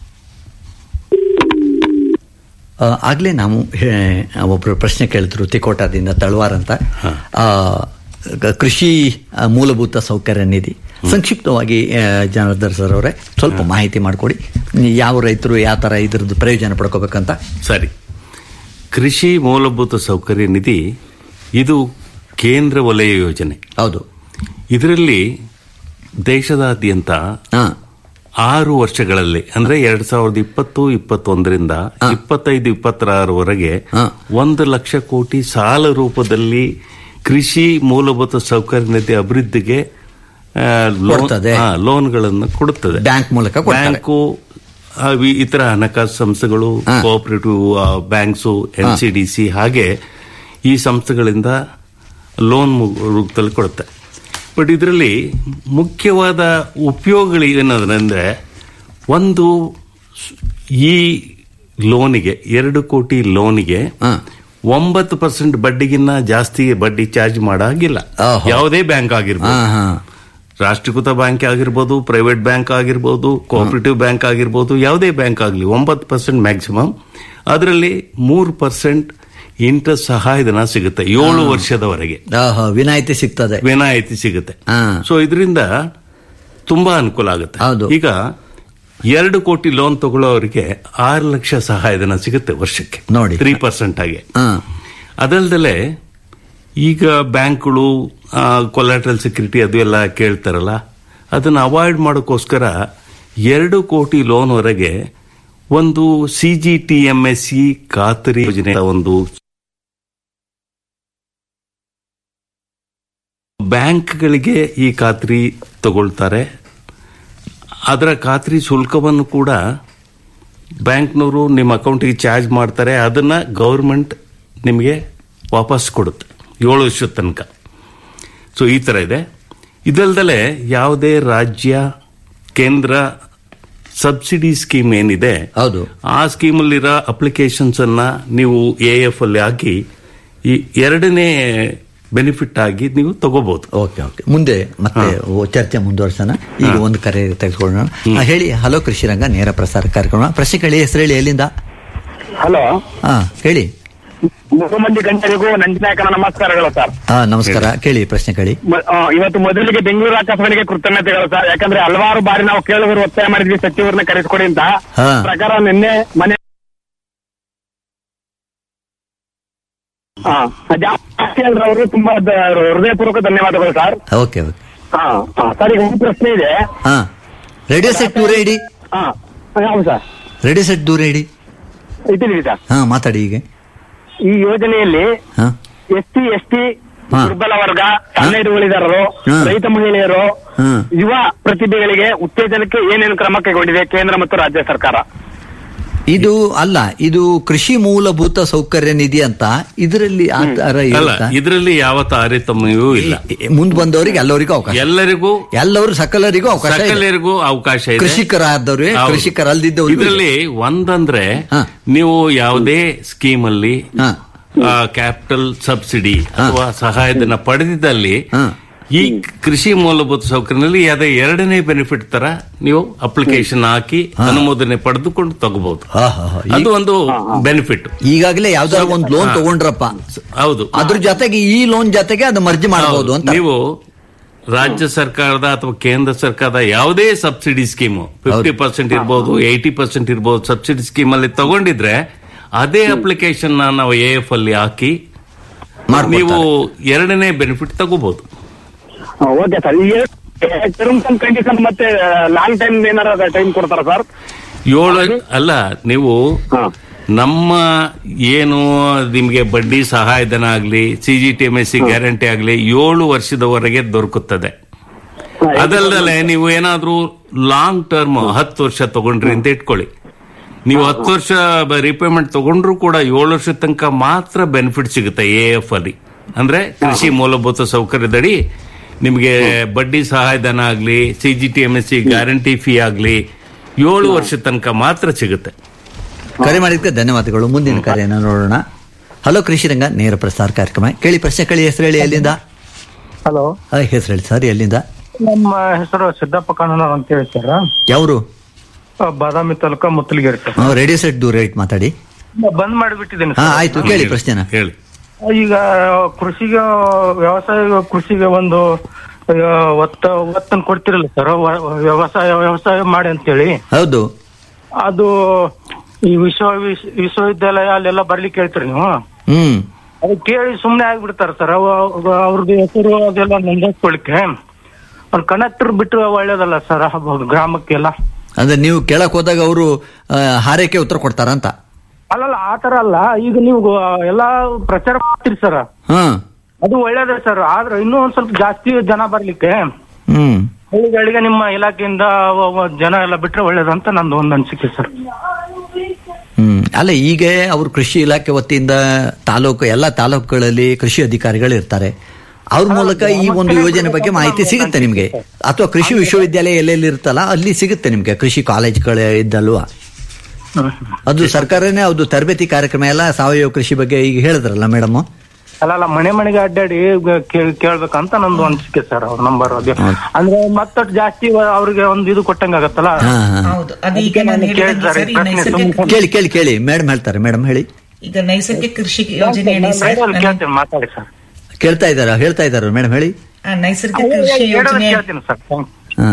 ಆ, ಆಗ್ಲೇ ನಾವು ಹೇ- ಒಬ್ರು ಪ್ರಶ್ನೆ ಕೇಳಿದ್ರು ತಿಕೋಟದಿಂದ ತಳವಾರ್ ಅಂತ ಆ, ಕ- ಕೃಷಿ ಆ, ಮೂಲಭೂತ ಸೌಕರ್ಯ ನಿಧಿ ಸಂಕ್ಷಿಪ್ತವಾಗಿ ಆ, ಜನಾರ್ದನ್ ಸರ್ ಅವರೇ ಸ್ವಲ್ಪ ಮಾಹಿತಿ ಮಾಡಿಕೊಡಿ ಯಾವ ರೈತರು ಯಾವ ತರ ಇದ್ರದ್ದು ಪ್ರಯೋಜನ ಪಡ್ಕೋಬೇಕಂತ ಸರಿ ಕೃಷಿ ಮೂಲಭೂತ ಸೌಕರ್ಯ ನಿಧಿ ಇದು ಕೇಂದ್ರ ವಲಯ ಯೋಜನೆ ಹೌದು ಇದರಲ್ಲಿ ದೇಶದಾದ್ಯಂತ ಹಾ ಆರು ವರ್ಷಗಳಲ್ಲಿ ಅಂದ್ರೆ ಎರಡ್ ಸಾವಿರದ ಇಪ್ಪತ್ತು ಇಪ್ಪತ್ತೊಂದರಿಂದ ಇಪ್ಪತ್ತೈದು ಇಪ್ಪತ್ತಾರವರೆಗೆ ಹಾ. ಒಂದು ಲಕ್ಷ ಕೋಟಿ ಸಾಲ ರೂಪದಲ್ಲಿ ಕೃಷಿ ಮೂಲಭೂತ ಸೌಕರ್ಯ ನಿಧಿ ಅಭಿವೃದ್ಧಿಗೆ ಆ, ಲೋನ್- ಕೊಡ್ತದೆ. ಹಾ, ಲೋನ್ಗಳನ್ನು ಕೊಡುತ್ತದೆ ಬ್ಯಾಂಕ್ ಮೂಲಕ ಕೊಡ್ತಾರೆ. ಬ್ಯಾಂಕು ಆ, ವಿ- ಇತರ ಹಣಕಾಸು ಸಂಸ್ಥೆಗಳು ಹಾ. Cooperative banks N C D C ಹಾಗೆ ಈ ಸಂಸ್ಥೆಗಳಿಂದ ಲೋನ್ ರೂಪದಲ್ಲಿ ಕೊಡುತ್ತೆ ಬಟ್ ಇದರಲ್ಲಿ ಮುಖ್ಯವಾದ ಉಪಯೋಗಗಳು ಏನಂದ್ರೆ ಒಂದು ಸ್- ಈ ಲೋನಿಗೆ ಎರಡು ಕೋಟಿ ಲೋನಿಗೆ ಹಾ. ಒಂಬತ್ತು ಪರ್ಸೆಂಟ್ ಬಡ್ಡಿಗಿನ್ನ ಜಾಸ್ತಿ ಬಡ್ಡಿ ಚಾರ್ಜ್ ಮಾಡಾಗಿಲ್ಲ ಆಹಾ. ಯಾವುದೇ ಬ್ಯಾಂಕ್ ಆಗಿರ್ಬೋದು ಹಾ ಹಾ ರಾಷ್ಟ್ರೀಕೃತ ಬ್ಯಾಂಕ್ ಆಗಿರ್ಬೋದು ಪ್ರೈವೇಟ್ ಬ್ಯಾಂಕ್ ಆಗಿರ್ಬೋದು ಕೋಆಪರೇಟಿವ್ ಬ್ಯಾಂಕ್ ಆಗಿರ್ಬೋದು ಯಾವುದೇ ಬ್ಯಾಂಕ್ ಆಗಲಿ ಒಂಬತ್ತು ಪರ್ಸೆಂಟ್ ಮ್ಯಾಕ್ಸಿಮಮ್ ಅದರಲ್ಲಿ ಮೂರು ಪರ್ಸೆಂಟ್ ಇಂಟ್ರೆಸ್ಟ್ ಸಹಾಯಧನ ಸಿಗುತ್ತೆ ಏಳು ವರ್ಷದವರೆಗೆ ಆಹಾ, ವಿನಾಯಿತಿ ಸಿಗ್ತದೆ ವಿನಾಯಿತಿ ಸಿಗುತ್ತೆ ಹಾ. ಸೊ ಇದರಿಂದ ತುಂಬಾ ಅನುಕೂಲ ಆಗುತ್ತೆ ಹೌದು. ಈಗ ಎರಡು ಕೋಟಿ ಲೋನ್ ತಗೊಳ್ಳೋರಿಗೆ ಆರು ಲಕ್ಷ ಸಹಾಯಧನ ಸಿಗುತ್ತೆ ವರ್ಷಕ್ಕೆ ನೋಡಿ. ತ್ರೀ ಪರ್ಸೆಂಟ್ ಆಗಿ ಹಾ ಅದಲ್ದಲೆ ಈಗ ಬ್ಯಾಂಕ್ಗಳು ಕೊಲಾಟ್ರಲ್ ಸೆಕ್ಯೂರಿಟಿ ಅದು ಎಲ್ಲ ಕೇಳ್ತಾರಲ್ಲ ಅದನ್ನು ಅವಾಯ್ಡ್ ಮಾಡೋಕ್ಕೋಸ್ಕರ ಎರಡು ಕೋಟಿ ಲೋನ್ ವರೆಗೆ ಒಂದು C G T M S C ಖಾತರಿ ಯೋಜನೆ ಒಂದು ಬ್ಯಾಂಕ್ಗಳಿಗೆ ಈ ಖಾತ್ರಿ ತಗೊಳ್ತಾರೆ ಅದರ ಖಾತ್ರಿ ಶುಲ್ಕವನ್ನು ಕೂಡ ಬ್ಯಾಂಕ್ನವರು ನಿಮ್ಮ ಅಕೌಂಟಿಗೆ ಚಾರ್ಜ್ ಮಾಡ್ತಾರೆ ಅದನ್ನ ಗೌರ್ಮೆಂಟ್ ನಿಮಗೆ ವಾಪಸ್ ಕೊಡುತ್ತೆ ಏಳು ವರ್ಷದ ತನಕ ಸೊ ಈ ಥರ ಇದೆ ಇದಲ್ದಲೆ ಯಾವುದೇ ರಾಜ್ಯ ಕೇಂದ್ರ ಸಬ್ಸಿಡಿ ಸ್ಕೀಮ್ ಏನಿದೆ ಹೌದು ಆ ಸ್ಕೀಮಲ್ಲಿರೋ ಅಪ್ಲಿಕೇಶನ್ಸ್ ಅನ್ನ ನೀವು ಎ ಎಫ್ ಅಲ್ಲಿ ಹಾಕಿ ಈ ಎರಡನೇ ಬೆನಿಫಿಟ್ ಆಗಿ ನೀವು ತಗೋಬಹುದು ಓಕೆ ಓಕೆ ಮುಂದೆ ಮತ್ತೆ ಓ- ಚರ್ಚೆ ಮುಂದುವರ್ಸೋಣ ಈಗ ಒಂದು ಕರೆ ತೆಗೆದುಕೊಳ್ಳೋಣ ಆ, ಹೇಳಿ ಹಲೋ ಕೃಷಿರಂಗ ನೇರ ಪ್ರಸಾರ ಕಾರ್ಯಕ್ರಮ ಪ್ರಶ್ನೆ ಕೇಳಿ ಹೆಸರು ಹೇಳಿ ಎಲ್ಲಿಂದ ಹಲೋ ಹಾ ಹೇಳಿ ಮುಖಮಂದಿ ಗಣ್ಯರಿಗೂ ನಂಜನಾಯಕನ ನಮಸ್ಕಾರಗಳು ಸರ್ ಹಾ ನಮಸ್ಕಾರ ಕೇಳಿ ಪ್ರಶ್ನೆ ಕೇಳಿ ಮ- ಆ, ಇವತ್ತು ಮೊದಲಿಗೆ ಬೆಂಗಳೂರು ಆಕಾಶವಾಣಿಗೆ ಕೃತಜ್ಞತೆಗಳು ಸರ್ ಯಾಕಂದ್ರೆ ಹಲವಾರು ಬಾರಿ ನಾವು ಕೇಳುವರು ಒತ್ತಾಯ ಮಾಡಿದ್ವಿ ಸಚಿವರನ್ನ ಕರೆಸಿಕೊಡಿ ಅಂತ ಹಾ. ಪ್ರಕಾರ ನಿನ್ನೆ ಮನೆ ಹಾ ಅವರು ತುಂಬಾ ದ- ಹೃದಯಪೂರ್ವಕ ಧನ್ಯವಾದಗಳು ಸರ್ ಓಕೆ ಓಕೆ ಹಾ ಹಾ. ಸರ್ ಈಗ ಒಂದು ಪ್ರಶ್ನೆ ಇದೆ ಹಾ ರೇಡಿಯೋ ಸೆಟ್ ದೂರ ಇಡಿ ಹಾ ಹೌದು ಸರ್ ರೇಡಿಯೋ ಸೆಟ್ ದೂರ ಇಡಿ ಇದ್ದೀನಿ ಸರ್ ಹಾ ಮಾತಾಡಿ ಈಗ ಈ ಯೋಜನೆಯಲ್ಲಿ ಹಾ ಎಸ್ ಟಿ ಎಸ್ ಟಿ ಹಾ. ದುರ್ಬಲ ವರ್ಗ ಸಣ್ಣ ಹಿಡುವಳಿದಾರರು ಹಾ. ರೈತ ಮಹಿಳೆಯರು ಹಾ. ಯುವ ಪ್ರತಿಭೆಗಳಿಗೆ ಉತ್ತೇಜನಕ್ಕೆ ಏನೇನು ಕ್ರಮ ಕೈಗೊಂಡಿದೆ ಕೇಂದ್ರ ಮತ್ತು ರಾಜ್ಯ ಸರ್ಕಾರ ಇದು ಅಲ್ಲ ಇದು ಕೃಷಿ ಮೂಲಭೂತ ಸೌಕರ್ಯ ನಿಧಿ ಅಂತ ಇದರಲ್ಲಿ ಆ ತರ ಅಲ್ಲ ಇರುತ್ತಾ? ಇದರಲ್ಲಿ ಯಾವ ತಾರತಮ್ಯವೂ ಇಲ್ಲ ಮುಂದ್ ಬಂದವರಿಗೆ ಎಲ್ಲರಿಗೂ ಅವಕಾಶ ಎಲ್ಲರಿಗೂ ಎಲ್ಲರೂ ಸಕಲರಿಗೂ ಅವಕಾಶ ಇದೆ. ಸಕಲರಿಗೂ ಅವಕಾಶ ಇದೆ ಕೃಷಿಕರಾದವ್ರು ಹೌದು. ಕೃಷಿಕರಲ್ದಿದ್ದವ್ರು ಇದರಲ್ಲಿ ಒಂದಂದ್ರೆ ಹಾ. ನೀವು ಯಾವುದೇ ಸ್ಕೀಮ್ ಅಲ್ಲಿ ಹಾ. ಕ್ಯಾಪಿಟಲ್ ಸಬ್ಸಿಡಿ ಅಥವಾ ಸಹಾಯಧನ ಪಡೆದಿದ್ದಲ್ಲಿ ಹಾ. ಈ ಕೃಷಿ ಮೂಲಭೂತ ಸೌಕರ್ಯದಲ್ಲಿ ಯಾವುದೇ ಎರಡನೇ ಬೆನಿಫಿಟ್ ತರ ನೀವು ಅಪ್ಲಿಕೇಶನ್ ಹಾಕಿ ಅನುಮೋದನೆ ಪಡೆದುಕೊಂಡು ತಗೋಬಹುದು ಹಾ, ಹಾ, ಹಾ. ಈ- ಅದು ಒಂದು ಬೆನಿಫಿಟ್ ಈಗಾಗಲೇ ಯಾವ್ದಾದ್ರು ಒಂದು ಲೋನ್ ಹಾ. ತಗೊಂಡ್ರಪ್ಪ ಹೌದು ಅದ್ರ ಜೊತೆಗೆ ಈ ಲೋನ್ ಜೊತೆಗೆ ಅದು ಮರ್ಜಿ ಮಾಡಬಹುದು ಅಂತ ನೀವು ರಾಜ್ಯ ಸರ್ಕಾರದ ಅಥವಾ ಕೇಂದ್ರ ಸರ್ಕಾರದ ಯಾವುದೇ ಸಬ್ಸಿಡಿ ಸ್ಕೀಮು ಫಿಫ್ಟಿ ಪರ್ಸೆಂಟ್ ಇರ್ಬೋದು ಏಯ್ಟಿ ಪರ್ಸೆಂಟ್ ಇರ್ಬೋದು ಸಬ್ಸಿಡಿ ಸ್ಕೀಮ್ ಅಲ್ಲಿ ತಗೊಂಡಿದ್ರೆ ಅದೇ ಅಪ್ಲಿಕೇಶನ್ ನಾವು ಎ ಎಫ್ ಅಲ್ಲಿ ಹಾಕಿ ಮಾಡ್ಕೊಡ್ತಾರೆ. ನೀವು ಎರಡನೇ ಬೆನಿಫಿಟ್ ತಗೋಬಹುದು ಓಕೆ ಸರ್ ಈ ಟರ್ಮ್ಸ್ ಅಂಡ್ ಕಂಡೀಷನ್ ಮತ್ತೆ ಲಾಂಗ್ ಟೈಮ್ ಏನಾರ ಟೈಮ್ ಕೊಡ್ತಾರ ಸರ್ ಏಳು ಅಲ್ಲ ನೀವು ಹಾ. ನಮ್ಮ ಏನು ನಿಮಗೆ ಬಡ್ಡಿ ಸಹಾಯಧನ ಆಗಲಿ C G T M S C guarantee ಆಗಲಿ ಏಳು ವರ್ಷದವರೆಗೆ ದೊರಕುತ್ತದೆ ಅದಲ್ಲದೆ ನೀವು ಏನಾದ್ರೂ ಲಾಂಗ್ ಟರ್ಮ್ ಹತ್ತು ವರ್ಷ ತಗೊಂಡ್ರಿ ಅಂತ ಇಟ್ಕೊಳ್ಳಿ ನೀವು ಹತ್ತು ವರ್ಷ ರಿಪೇಮೆಂಟ್ ತಗೊಂಡ್ರು ಕೂಡ ಏಳು ವರ್ಷದ ತನಕ ಮಾತ್ರ ಬೆನಿಫಿಟ್ ಸಿಗುತ್ತೆ ಎ ಎಫ್ ಅಲ್ಲಿ ಅಂದ್ರೆ ಕೃಷಿ ಮೂಲಭೂತ ಸೌಕರ್ಯದಡಿ ನಿಮಗೆ ಬಡ್ಡಿ ಸಹಾಯಧನ ಆಗಲಿ C G T M S C guarantee fee ಆಗಲಿ ಏಳು ವರ್ಷದ ತನಕ ಮಾತ್ರ ಸಿಗುತ್ತೆ ಕರೆ ಮಾಡಿದ್ದಕ್ಕೆ ಧನ್ಯವಾದಗಳು ಮುಂದಿನ ಕರೆಯನ್ನು ನೋಡೋಣ ಹಲೋ ಕೃಷಿರಂಗ ನೇರ ಪ್ರಸಾರ ಕಾರ್ಯಕ್ರಮ ಕೇಳಿ ಪ್ರಶ್ನೆ ಕೇಳಿ ಹೆಸರು ಹೇಳಿ ಎಲ್ಲಿಂದ ಹಲೋ ಆ, ಹೆಸರು ಹೇಳಿ ಸರ್ ಎಲ್ಲಿಂದ ನಮ್ಮ ಹೆಸರು ಸಿದ್ದಪ್ಪ ಕಾನೂನವ್ರು ಅಂತ ಹೇಳಿ ಸರ್ ಯಾವರು ಆ, Badami taluka Muttalagiri sir radio set ದೂರ ಇಟ್ಟು ಮಾತಾಡಿ ಬಂದ್ ಮಾಡಿಬಿಟ್ಟಿದ್ದೀನಿ ಹಾ ಸರ್ ಆಯ್ತು ಕೇಳಿ ಪ್ರಶ್ನೆನ ಹೇಳಿ ಈಗ ಕೃಷಿಗೆ ವ್ಯವಸಾಯ ಕೃಷಿಗೆ ಒಂದು ಆ, ಒತ್ತ ಒತ್ತನ್ನು ಕೊಡ್ತಿರಲ್ಲ ಸರ್ ವ- ವ್ಯವಸಾಯ ವ್ಯವಸಾಯ ಮಾಡಿ ಅಂತೇಳಿ ಹೌದು ಅದು ಈ ವಿಶ್ವ ವಿಶ್- ವಿಶ್ವವಿದ್ಯಾಲಯ ಅಲ್ಲೆಲ್ಲ ಬರ್ಲಿಕ್ಕೆ ಹೇಳ್ತೀರಿ ನೀವು ಹ್ಮ್ ಅದು ಕೇಳಿ ಸುಮ್ನೆ ಆಗ್ಬಿಡ್ತಾರ ಸರ್ ಅವ್ರದ್ದು ಹೆಸರು ಅದೆಲ್ಲ ನೋಂದಾಯಿಸ್ಕೊಳಿಕ್ಕೆ ಅವ್ರು ಕಂಡಕ್ಟರ್ ಬಿಟ್ಟು ಒಳ್ಳೇದಲ್ಲ ಸರ್ ಗ್ರಾಮಕ್ಕೆಲ್ಲ ಅಂದ್ರೆ ನೀವು ಕೇಳಕ್ ಹೋದಾಗ ಅವರು ಹಾರೈಕೆ ಉತ್ತರ ಕೊಡ್ತಾರಂತ ಅಲ್ಲಲ್ಲ ಆ ತರ ಅಲ್ಲ ಈಗ ನೀವು ಎಲ್ಲಾ ಪ್ರಚಾರ ಮಾಡ್ತೀರಿ ಸರ್ ಹ್ಮ್ ಅದು ಒಳ್ಳೇದೇ ಸರ್ ಆದ್ರೆ ಇನ್ನೂ ಒಂದ್ ಸ್ವಲ್ಪ ಜಾಸ್ತಿ ಜನ ಬರ್ಲಿಕ್ಕೆ ಹ್ಮ್ ಹಳ್ಳಿಗಳಿಗೆ ನಿಮ್ಮ ಇಲಾಖೆಯಿಂದ ವ- ವ- ಜನ ಎಲ್ಲ ಬಿಟ್ರೆ ಒಳ್ಳೇದಂತ ನಂದು ಒಂದು ಅನಿಸಿಕೆ ಸರ್ ಹ್ಮ್ ಅಲ್ಲ ಈಗ ಅವರು ಕೃಷಿ ಇಲಾಖೆ ವತಿಯಿಂದ ತಾಲೂಕು ಎಲ್ಲ ತಾಲೂಕುಗಳಲ್ಲಿ ಕೃಷಿ ಅಧಿಕಾರಿಗಳು ಇರ್ತಾರೆ ಅವ್ರ ಮೂಲಕ ಈ ಒಂದು ಯೋಜನೆ ಬಗ್ಗೆ ಮಾಹಿತಿ ಸಿಗುತ್ತೆ ನಿಮ್ಗೆ ಅಥವಾ ಕೃಷಿ ವಿಶ್ವವಿದ್ಯಾಲಯ ಎಲ್ಲೆಲ್ಲಿ ಇರುತ್ತಲ್ಲ ಅಲ್ಲಿ ಸಿಗುತ್ತೆ ನಿಮ್ಗೆ ಕೃಷಿ ಕಾಲೇಜ್ಗಳು ಇದ್ದಲ್ವಾ ಅದು ಸರ್ಕಾರನೇ ಅದು ತರಬೇತಿ ಕಾರ್ಯಕ್ರಮ ಎಲ್ಲ ಸಾವಯವ ಕೃಷಿ ಬಗ್ಗೆ ಈಗ ಹೇಳಿದ್ರಲ್ಲ ಮೇಡಮ್ ಅಲ್ಲಲ್ಲ ಮನೆ ಮನೆಗೆ ಅಡ್ಡಾಡಿ ಗ- ಕೇಳ್- ಕೇಳ್ಬೇಕಂತ ನಂದು ಅನಿಸಿಕೆ ಸರ್ ಅವ್ರ ನಂಬರ್ ಅದು ಅಂದ್ರೆ ಮತ್ತಷ್ಟು ಜಾಸ್ತಿ ವ- ಅವ್ರಿಗೆ ಒಂದು ಇದು ಕೊಟ್ಟಂಗ ಆಗತ್ತಲ್ಲ ಹಾ ಹಾ ಹೌದು ಅದು ಈಗ ನಾನು ಹೇಳಿದಂಗೆ ಸರ್, ಈ ನೈಸರ್ಗಿಕ ಕೇಳಿ ಕೇಳಿ ಕೇಳಿ ಮೇಡಮ್ ಹೇಳ್ತಾರೆ ಮೇಡಮ್ ಹೇಳಿ ಈಗ ನೈಸರ್ಗಿಕ ಕೃಷಿ ಯೋಜನೆ ಅಡಿ ಸರ್ ಮೇಡಮ್ ನಾನು- ಕೇಳ್ತೀನಿ ಮಾತಾಡಿ ಸರ್ ಕೇಳ್ತಾ ಇದ್ದಾರಾ ಹೇಳ್ತಾ ಇದ್ದಾರ ಮೇಡಮ್ ಹೇಳಿ ಆ, ನೈಸರ್ಗಿಕ ಕೃಷಿ ಯೋಜನೆ ಕೇಳ್ತೀನಿ ಸರ್ ಹಾ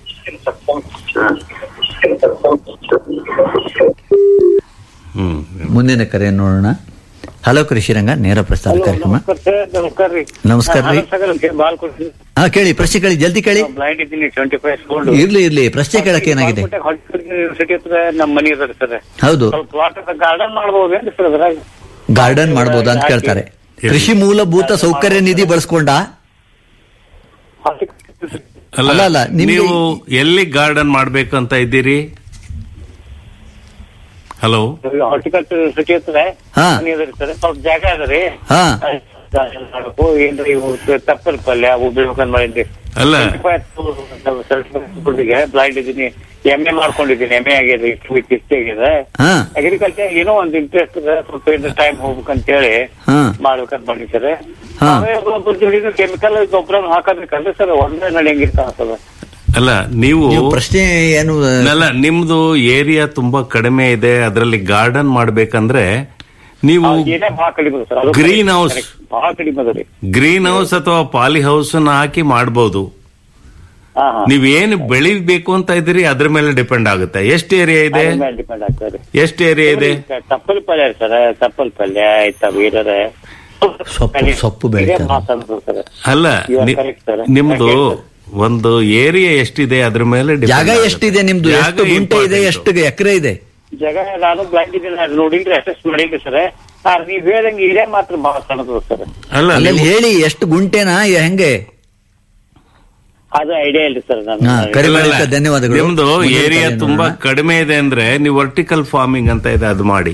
ಹ್ಮ್ ಮುಂದಿನ ಕರೆ ನೋಡೋಣ ಹಲೋ ಕೃಷಿರಂಗ ನೇರ ಪ್ರಸಾರ ಕಾರ್ಯಕ್ರಮ ನಮಸ್ಕಾರ ರೀ ನಮಸ್ಕಾರ ರೀ ಬಾಲ್ ಕೊಡ್ತೀನಿ ಹಾ ಕೇಳಿ ಪ್ರಶ್ನೆ ಕೇಳಿ ಜಲ್ದಿ ಕೇಳಿ ಬ್ಲೈಂಡ್ ಇದ್ದೀನಿ ಟ್ವೆಂಟಿ ಫೈವ್ ಸ್ಕೂಲ್ ಇರ್ಲಿ ಇರ್ಲಿ ಪ್ರಶ್ನೆ ಕೇಳಕ್ಕೆ ಏನಾಗಿದೆ ಯೂನಿವರ್ಸಿಟಿ ಹತ್ರ ನಮ್ಮ ಮನಿ ಇರೋದು ಸರ್ ಹೌದು ಸ್ವಲ್ಪ ವಾಟರ್ ಗಾರ್ಡನ್ ಮಾಡ್ಬೋದೇನ್ರಿ ಸರ್ ಅದ್ರಾಗ ಗಾರ್ಡನ್ ಮಾಡ್ಬೋದಾ ಅಂತ ಕೇಳ್ತಾರೆ ಕೃಷಿ ಮೂಲಭೂತ ಸೌಕರ್ಯ ನಿಧಿ ಬಳಸ್ಕೊಂಡ ಅಲ್ಲ ಅಲ್ಲ, ಅಲ್ಲ, ನಿಮ್ಗೆ- ನೀವು ಎಲ್ಲಿ ಗಾರ್ಡನ್ ಮಾಡ್ಬೇಕಂತ ಇದ್ದೀರಿ ಹಲೋ ಹಾರ್ಟಿಕಲ್ಚರ್ ಯೂನಿವರ್ಸಿಟಿ ಹತ್ರ ಹಾ. ಮನಿ ಅದ ಸರ್ ಸ್ವಲ್ಪ ಜಾಗ ಅದ ರೀ ಹಾ ಮಾಡ್ಬೇಕು ಏನ್ರಿ ಇವು ತಪ್ಪಲ್ ಪಲ್ಯ ಅವು ಬೆಳ್ಬೇಕಂತ ಮಾಡಿದ್ರಿ ಅಲ್ಲ ಬ್ಲೈಂಡ್ ಇದ್ದೀನಿ ಎಂ ಎ ಮಾಡ್ಕೊಂಡಿದ್ದೀನಿ ಎಂ ಎ ಆಗಿದೆ ಇಷ್ಟೇ ಆಗಿದೆ ಹಾ ಅಗ್ರಿಕಲ್ಚರ್ ಏನೋ ಒಂದು ಇಂಟ್ರೆಸ್ಟ್ ಇದೆ ಸ್ವಲ್ಪ ಟೈಮ್ ಹೋಗ್ಬೇಕಂತ ಹೇಳಿ ಹಾ ಮಾಡ್ಬೇಕಂತ ಮಾಡಿ ಸರ್ ಹಾ. ಕೆಮಿಕಲ್ ಗೊಬ್ಬರ ಹಾಕೋಬೇಕಂದ್ರೆ ಸರ್ ಒಂದೇ ನಡೆಯಂಗಿರ್ತ ಸರ್ ಅಲ್ಲ ನೀವು ನೀವು ಪ್ರಶ್ನೆ ಏನು ಅಲ್ಲ ನಿಮ್ದು ಏರಿಯಾ ತುಂಬಾ ಕಡಿಮೆ ಇದೆ ಅದರಲ್ಲಿ ಗಾರ್ಡನ್ ಮಾಡ್ಬೇಕಂದ್ರೆ ನೀವು ಏನೇ ಭಾಳ ಕಡಿಮೆ ಅದ ಸರ್ ಅದು Green house. ಭಾಳ ಕಡಿಮೆ ಅದ ರೀ ಗ್ರೀನ್ ಹೌಸ್ ಅಥವಾ ಪಾಲಿ ಹೌಸ್ ಹಾಕಿ ಮಾಡಬಹುದು ಹಾ ಹಾ ನೀವ್ ಏನು ಬೆಳಿಬೇಕು ಅಂತ ಇದ್ದೀರಿ ಅದ್ರ ಮೇಲೆ ಡಿಪೆಂಡ್ ಆಗುತ್ತೆ ಎಷ್ಟು ಏರಿಯಾ ಇದೆ ಅದ್ರ ಮೇಲೆ ಡಿಪೆಂಡ್ ಆಗ್ತದೆ ಎಷ್ಟು ಏರಿಯಾ ಇದೆ ತಪ್ಪಲ್ ಪಲ್ಯ ಸರ್ ತಪ್ಪಲ್ ಪಲ್ಯ ಆಯ್ತಾ ವೀರರೆ ಸೊಪ್ಪು ಸೊಪ್ಪು ಬೆಳಿತಾರೆ ಸರ್ ಅಲ್ಲ You are ನಿ- correct, sir. ನಿಮ್ದು ಒಂದು ಏರಿಯಾ ಎಷ್ಟಿದೆ ಅದ್ರ ಮೇಲೆ depend ಜಾಗ ಆಗುತ್ತೆ. ಎಷ್ಟಿದೆ ನಿಮ್ದು ಜಾಗ ಎಷ್ಟು ಗುಂಟೆ ಇದೆ important. ಎಷ್ಟು ಎಕರೆ ಇದೆ ಜಾಗ ನಾನು ಬ್ಲೈಂಡ್ ಇದ್ದೀನಿ ಅದು ನೋಡಿಲ್ರಿ ಅಸೆಸ್ ಮಾಡಿಲ್ರಿ ಸರ್ ನೀವ್ ಹೇಳ್ದಂಗೆ ಇದೇ ಮಾತ್ರ ಭಾಳ ಸಣ್ಣದು ಸರ್ ಅಲ್ಲ ಅಲ್ಲಲ್ಲಿ ನೀವು- ಹೇಳಿ ಎಷ್ಟು ಗುಂಟೆನಾ ಯ- ಹೆಂಗೆ ಅದು ಐಡಿಯಾ ಇಲ್ರಿ ಸರ್ ಹಾ, ನಾನು ಕರೆ ಇಲ್ಲ, ಮಾಡಿದ್ದಕ್ಕೆ ಇಲ್ಲ. ಧನ್ಯವಾದಗಳು ನಿಮ್ದು ಮುಂದಿನ ಏರಿಯಾ ಕರೆ ತುಂಬಾ ನೋಡೋಣ. ಕಡಿಮೆ ಇದೆ ಅಂದ್ರೆ ನೀವು ವರ್ಟಿಕಲ್ ಫಾರ್ಮಿಂಗ್ ಅಂತ ಇದೆ ಅದು ಮಾಡಿ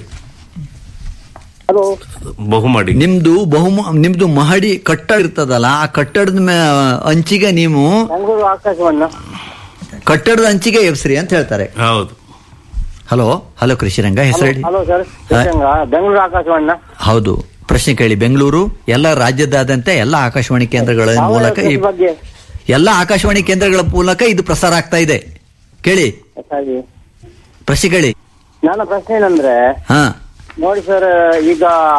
ಹಲೋ ಬಹು ಮಾಡಿ ನಿಮ್ದು ಬಹುಮ ನಿಮ್ದು ಮಹಡಿ ಕಟ್ಟಡ ಇರ್ತದಲ್ಲ ಆ ಕಟ್ಟಡದ ಮೇ- ಅಂಚಿಗೆ ನೀವು ಬೆಂಗಳೂರು ಆಕಾಶವನ್ನ ಕಟ್ಟಡದ ಅಂಚಿಗೆ ಎಬ್ಸ್ರಿ ಅಂತ ಹೇಳ್ತಾರೆ ಹೌದು ಹಲೋ ಹಲೋ ಕೃಷಿರಂಗ ಹೆಸರು ಹೇಳಿ ಹಲೋ ಸರ್ ಬೆಂಗಳೂರು ಆಕಾಶವನ್ನ ಹೌದು ಪ್ರಶ್ನೆ ಕೇಳಿ ಬೆಂಗಳೂರು ಎಲ್ಲ ರಾಜ್ಯದಾದ್ಯಂತ ಎಲ್ಲ ಆಕಾಶವಾಣಿ ಕೇಂದ್ರಗಳ ಮೂಲಕ ಈ- ಬಗ್ಗೆ ಎಲ್ಲ ಆಕಾಶವಾಣಿ ಕೇಂದ್ರಗಳ ಮೂಲಕ ಇದು ಪ್ರಸಾರ ಆಗ್ತಾ ಇದೆ ಕೇಳಿ ಹಾಗೆ ಪ್ರಶ್ನೆ ಕೇಳಿ ನನ್ನ ಪ್ರಶ್ನೆ ಏನಂದ್ರೆ ಹಾ ನೋಡಿ ಸರ್ ಈಗ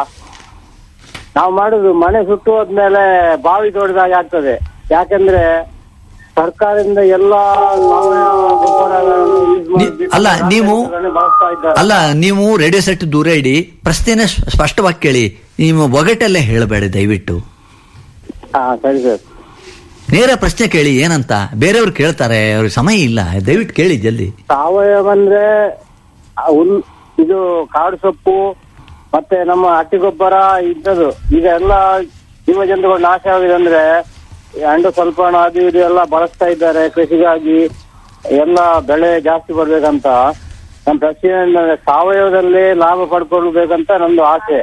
ನಾವು ಮಾಡುದು ಮನೆ ಸುಟ್ಟು ಹೋದ್ಮೇಲೆ ಬಾವಿ ತೋಡಿದಾಗ ಆಗ್ತದೆ ಯಾಕಂದ್ರೆ ಸರ್ಕಾರದಿಂದ ಎಲ್ಲಾ ಸಾವಯವ ಗೊಬ್ಬರಗಳನ್ನು use ಮಾಡಿ ನೀ- ಅಲ್ಲ, ನೀವು- ಬಳಸ್ತಾ ಇದ್ದಾರೆ ಅಲ್ಲ ನೀವು ರೇಡಿಯೋ ಸೆಟ್ ದೂರ ಇಡಿ ಪ್ರಶ್ನೆನ ಸ್ಪ- ಸ್ಪಷ್ಟವಾಗಿ ಕೇಳಿ ನೀವು ಒಗಟಲ್ಲೇ ಹೇಳಬೇಡ ದಯವಿಟ್ಟು ಹಾ ಸರಿ ಸರ್ ನೇರ ಪ್ರಶ್ನೆ ಕೇಳಿ ಏನಂತ ಬೇರೆಯವ್ರು ಕೇಳ್ತಾರೆ ಅವ್ರಿಗೆ ಸಮಯ ಇಲ್ಲ ದಯವಿಟ್ಟು ಕೇಳಿ ಜಲ್ದಿ ಸಾವಯವ ಅಂದ್ರೆ ಆ ಹುಲ್ ಇದು ಕಾಡು ಸೊಪ್ಪು ಮತ್ತೆ ನಮ್ಮ ಹಟ್ಟಿ ಗೊಬ್ಬರ ಇದ್ದದು ಈಗ ಎಲ್ಲ ಜೀವ ಜಂತುಗಳು ನಾಶ ಆಗಿದೆ ಅಂದ್ರೆ ಈ ಅಂಡು ಸ್ವಲ್ಪ ಅದು ಇದು ಎಲ್ಲ ಬಳಸ್ತಾ ಇದ್ದಾರೆ ಕೃಷಿಗಾಗಿ ಎಲ್ಲ ಬೆಳೆ ಜಾಸ್ತಿ ಬರ್ಬೇಕಂತ ನಮ್ಮ ಪ್ರಶ್ನೆ ಏನಂದ್ರೆ ಸಾವಯವದಲ್ಲಿ ಲಾಭ ಪಡ್ಕೊಳ್ಬೇಕಂತ ನಂದು ಆಸೆ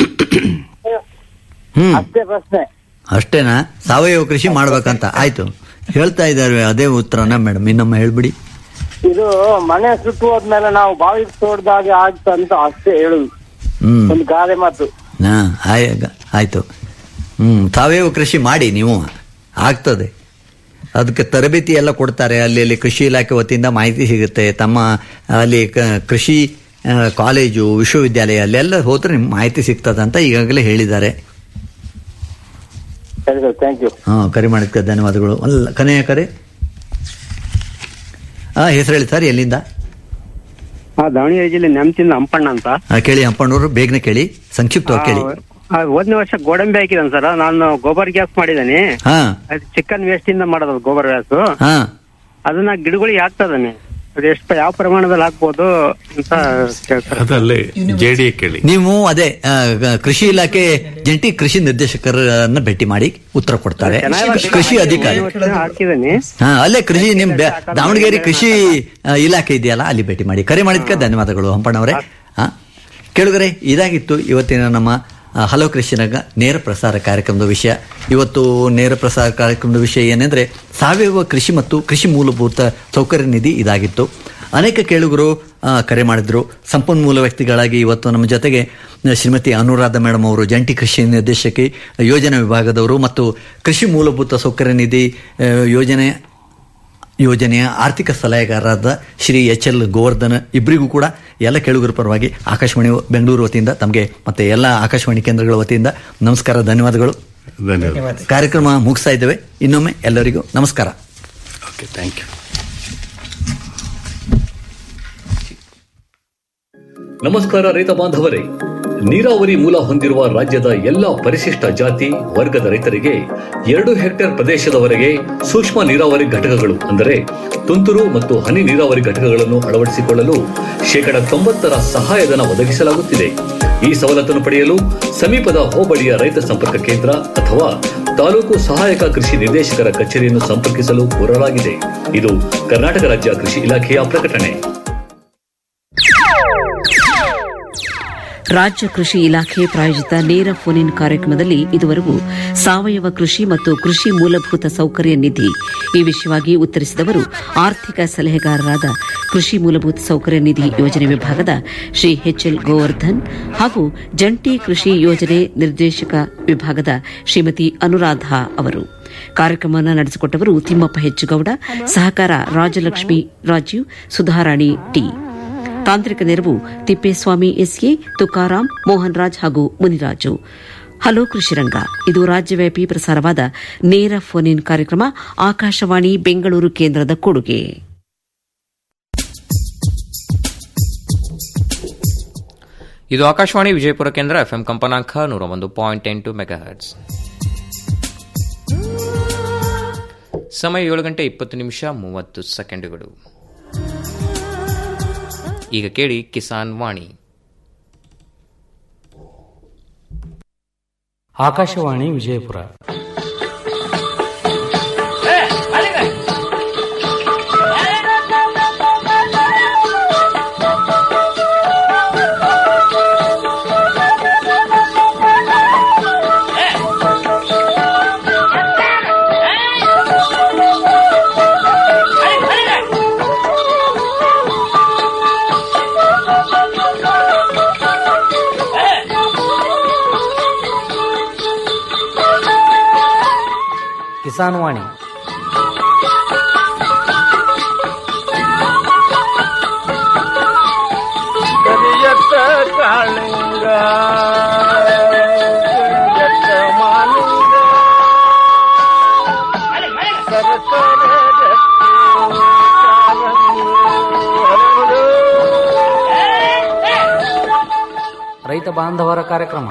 ಹ್ಮ್ ಅಷ್ಟೇ ಪ್ರಶ್ನೆ ಅಷ್ಟೇನಾ ಸಾವಯವ ಕೃಷಿ ಮಾಡ್ಬೇಕಂತ ಆಯ್ತು ಹೇಳ್ತಾ ಇದ್ದಾರೆ ಅದೇ ಉತ್ತರನ ಮೇಡಮ್ ಇನ್ನೊಮ್ಮೆ ಹೇಳ್ಬಿಡಿ ಇದು ಮನೆ ಸುಟ್ಟು ಹೋದ್ಮೇಲೆ ನಾವು ಬಾವಿ ತೋಡ್ದಾಗೆ ಆಗ್ತ ಅಂತ ಅಷ್ಟೇ ಹೇಳುದು ಹ್ಮ್ ಒಂದು ಗಾದೆ ಮಾತು ಹಾ ಆಯ್- ಆಯ್ತು ಹ್ಮ್ ಸಾವಯವ ಕೃಷಿ ಮಾಡಿ ನೀವು ಆಗ್ತದೆ ಅದಕ್ಕೆ ತರಬೇತಿ ಎಲ್ಲ ಕೊಡ್ತಾರೆ ಅಲ್ಲಿ ಅಲ್ಲಿ ಕೃಷಿ ಇಲಾಖೆ ವತಿಯಿಂದ ಮಾಹಿತಿ ಸಿಗುತ್ತೆ ತಮ್ಮ ಅಲ್ಲಿ ಕ- ಕೃಷಿ ಆ, ಕಾಲೇಜು ವಿಶ್ವವಿದ್ಯಾಲಯ ಅಲ್ಲೆಲ್ಲ ಹೋದ್ರೆ ನಿಮ್ಗೆ ಮಾಹಿತಿ ಸಿಗ್ತದೆ ಅಂತ ಈಗಾಗಲೇ ಹೇಳಿದ್ದಾರೆ ಸರಿ ಸರ್ ಥ್ಯಾಂಕ್ ಯು ಹಾ ಕರೆ ಮಾಡಿದ್ದಕ್ಕೆ ಧನ್ಯವಾದಗಳು ಅಲ್ಲ ಕೊನೆಯ ಕರೆ ಹಾ ಹೆಸರು ಹೇಳಿ ಸರ್ ಎಲ್ಲಿಂದ ಹಾ ದಾವಣಗೆರೆ ಜಿಲ್ಲೆ ನೆಮ್ತಿಂದ ಹಂಪಣ್ಣ ಅಂತ ಆ, ಕೇಳಿ ಅಪ್ಪಣ್ಣವರು ಬೇಗನೆ ಕೇಳಿ ಸಂಕ್ಷಿಪ್ತವಾಗಿ ಕೇಳಿ ಆ, ಹೋದ್ನೇ ವರ್ಷ ಗೋಡಂಬಿ ಹಾಕಿದ್ದಾನೆ ಸರ್ ನಾನು ಗೊಬ್ಬರ ಗ್ಯಾಸ್ ಮಾಡಿದ್ದಾನೆ ಹಾ ಅದು ಚಿಕನ್ ವೇಸ್ಟ್ ಇಂದ ಮಾಡೋದು ಗೊಬ್ಬರ ಗ್ಯಾಸ್ ಹಾ ಅದನ್ನ ಗಿಡಗಳಿಗೆ ಹಾಕ್ತದಾನೆ ಅದು ಎಷ್ಟು ಯಾವ ಪ್ರಮಾಣದಲ್ಲಿ ಹಾಕ್ಬೋದು ಅಂತ ಕೇಳ್ತಾರೆ ಅದಲ್ಲೇ ಜೆಡಿ ಕೇಳಿ ನೀವು ಅದೇ ಆ, ಗ- ಕೃಷಿ ಇಲಾಖೆ ಜಂಟಿ ಕೃಷಿ ನಿರ್ದೇಶಕರನ್ನ ಭೇಟಿ ಮಾಡಿ ಉತ್ತರ ಕೊಡ್ತಾರೆ ಕೃಷಿ ಅಧಿಕಾರಿ ಹಾಕಿದ್ದಾನೆ ಹಾ ಅಲ್ಲೇ ಕೃಷಿ ನಿಮ್ ಬ್ಯಾ- ದಾವಣಗೆರೆ ಕೃಷಿ ಆ, ಇಲಾಖೆ ಇದೆಯಲ್ಲ ಅಲ್ಲಿ ಭೇಟಿ ಮಾಡಿ ಕರೆ ಮಾಡಿದ್ಕೆ ಧನ್ಯವಾದಗಳು ಹಂಪಣ್ಣವರೇ ಹಾ ಕೇಳುಗರೆ ಇದಾಗಿತ್ತು ಇವತ್ತಿನ ನಮ್ಮ ಆ, ಹಲೋ ಕೃಷಿನಾಗ ನೇರ ಪ್ರಸಾರ ಕಾರ್ಯಕ್ರಮದ ವಿಷಯ ಇವತ್ತು ನೇರ ಪ್ರಸಾರ ಕಾರ್ಯಕ್ರಮದ ವಿಷಯ ಏನೆಂದ್ರೆ ಸಾವಯವ ಕೃಷಿ ಮತ್ತು ಕೃಷಿ ಮೂಲಭೂತ ಸೌಕರ್ಯ ನಿಧಿ ಇದಾಗಿತ್ತು ಅನೇಕ ಕೇಳುಗರು ಆ, ಕರೆ ಮಾಡಿದ್ರು ಸಂಪನ್ಮೂಲ ವ್ಯಕ್ತಿಗಳಾಗಿ ಇವತ್ತು ನಮ್ಮ ಜೊತೆಗೆ ಆ, ಶ್ರೀಮತಿ ಅನುರಾಧ ಮೇಡಮ್ ಅವರು ಜಂಟಿ ಕೃಷಿ ನಿರ್ದೇಶಕಿ ಯೋಜನಾ ವಿಭಾಗದವರು ಮತ್ತು ಕೃಷಿ ಮೂಲಭೂತ ಸೌಕರ್ಯ ನಿಧಿ ಆ, ಯೋಜನೆ ಯೋಜನೆಯ ಆರ್ಥಿಕ ಸಲಹೆಗಾರರಾದ ಶ್ರೀ ಎಚ್ ಎಲ್ ಗೋವರ್ಧನ್ ಇಬ್ಬರಿಗೂ ಕೂಡ ಎಲ್ಲ ಕೇಳುಗರ ಪರವಾಗಿ ಆಕಾಶವಾಣಿ ಬೆಂಗಳೂರು ವತಿಯಿಂದ ತಮಗೆ ಮತ್ತೆ ಎಲ್ಲ ಆಕಾಶವಾಣಿ ಕೇಂದ್ರಗಳ ವತಿಯಿಂದ ನಮಸ್ಕಾರ ಧನ್ಯವಾದಗಳು ಧನ್ಯವಾದ ಕಾರ್ಯಕ್ರಮ ಮುಗಿಸ್ತಾ ಇದ್ದೇವೆ ಇನ್ನೊಮ್ಮೆ ಎಲ್ಲರಿಗೂ ನಮಸ್ಕಾರ ಓಕೆ ಥ್ಯಾಂಕ್ ಯು ನಮಸ್ಕಾರ ರೈತ ಬಾಂಧವರೇ ನೀರಾವರಿ ಮೂಲ ಹೊಂದಿರುವ ರಾಜ್ಯದ ಎಲ್ಲಾ ಪರಿಶಿಷ್ಟ ಜಾತಿ ವರ್ಗದ ರೈತರಿಗೆ ಎರಡು ಹೆಕ್ಟೇರ್ ಪ್ರದೇಶದವರೆಗೆ ಸೂಕ್ಷ್ಮ ನೀರಾವರಿ ಘಟಕಗಳು ಅಂದರೆ ತುಂತುರು ಮತ್ತು ಹನಿ ನೀರಾವರಿ ಘಟಕಗಳನ್ನು ಅಳವಡಿಸಿಕೊಳ್ಳಲು ಶೇಕಡ ತೊಂಬತ್ತರ ಸಹಾಯಧನ ಒದಗಿಸಲಾಗುತ್ತಿದೆ ಈ ಸವಲತ್ತನ್ನು ಪಡೆಯಲು ಸಮೀಪದ ಹೋಬಳಿಯ ರೈತ ಸಂಪರ್ಕ ಕೇಂದ್ರ ಅಥವಾ ತಾಲೂಕು ಸಹಾಯಕ ಕೃಷಿ ನಿರ್ದೇಶಕರ ಕಚೇರಿಯನ್ನು ಸಂಪರ್ಕಿಸಲು ಕೋರಲಾಗಿದೆ ಇದು ಕರ್ನಾಟಕ ರಾಜ್ಯ ಕೃಷಿ ಇಲಾಖೆಯ ಪ್ರಕಟಣೆ ರಾಜ್ಯ ಕೃಷಿ ಇಲಾಖೆ ಪ್ರಾಯೋಜಿತ ನೇರ ಫೋನ್ ಇನ್ ಕಾರ್ಯಕ್ರಮದಲ್ಲಿ ಇದುವರೆಗೂ ಸಾವಯವ ಕೃಷಿ ಮತ್ತು ಕೃಷಿ ಮೂಲಭೂತ ಸೌಕರ್ಯ ನಿಧಿ ಈ ವಿಷಯವಾಗಿ ಉತ್ತರಿಸಿದವರು ಆರ್ಥಿಕ ಸಲಹೆಗಾರರಾದ ಕೃಷಿ ಮೂಲಭೂತ ಸೌಕರ್ಯ ನಿಧಿ ಯೋಜನೆ ವಿಭಾಗದ ಶ್ರೀ ಎಚ್ ಎಲ್ ಗೋವರ್ಧನ್ ಹಾಗೂ ಜಂಟಿ ಕೃಷಿ ಯೋಜನೆ ನಿರ್ದೇಶಕ ವಿಭಾಗದ ಶ್ರೀಮತಿ ಅನುರಾಧ ಅವರು ಕಾರ್ಯಕ್ರಮವನ್ನು ನಡೆಸಿಕೊಟ್ಟವರು ತಿಮ್ಮಪ್ಪ ಹೆಚ್ಚುಗೌಡ ಸಹಕಾರ ರಾಜಲಕ್ಷ್ಮಿ ರಾಜೀವ್ ಸುಧಾರಾಣಿ ಟಿ ತಾಂತ್ರಿಕ ನೆರವು ತಿಪ್ಪೇಸ್ವಾಮಿ ಎಸ್ಎ ತುಕಾರಾಂ ಮೋಹನ್ ರಾಜ್ ಹಾಗೂ ಮುನಿರಾಜು ಹಲೋ ಕೃಷಿರಂಗ ಇದು ರಾಜ್ಯವ್ಯಾಪಿ ಪ್ರಸಾರವಾದ ನೇರ ಫೋನ್ ಇನ್ ಕಾರ್ಯಕ್ರಮ ಆಕಾಶವಾಣಿ ಬೆಂಗಳೂರು ಕೇಂದ್ರದ ಕೊಡುಗೆ ಇದು ಆಕಾಶವಾಣಿ ವಿಜಯಪುರ ಕೇಂದ್ರ ಎಫ್ಎಂ ಕಂಪನಾಂಕ ನೂರ ಒಂದು ಪಾಯಿಂಟ್ ಎಂಟು ಮೆಗಾಹರ್ಟ್ಸ್ ಸಮಯ ಏಳು ಗಂಟೆ ಇಪ್ಪತ್ತು ನಿಮಿಷ ಮೂವತ್ತು ಸೆಕೆಂಡುಗಳು ಈಗ ಕೇಳಿ ಕಿಸಾನ್ ವಾಣಿ ಆಕಾಶವಾಣಿ ವಿಜಯಪುರ ಕಿಸಾನ್ ವಾಣಿ ಕರಿಯತ್ತ ಕಾಳಿಂಗ ಕರಿಯತ್ತ ಮಾಲಿಂಗ ಸರಸರ ರತ್ನ ಕಾಲಂಗು ಹರಡು. ರೈತ ಬಾಂಧವರ ಕಾರ್ಯಕ್ರಮ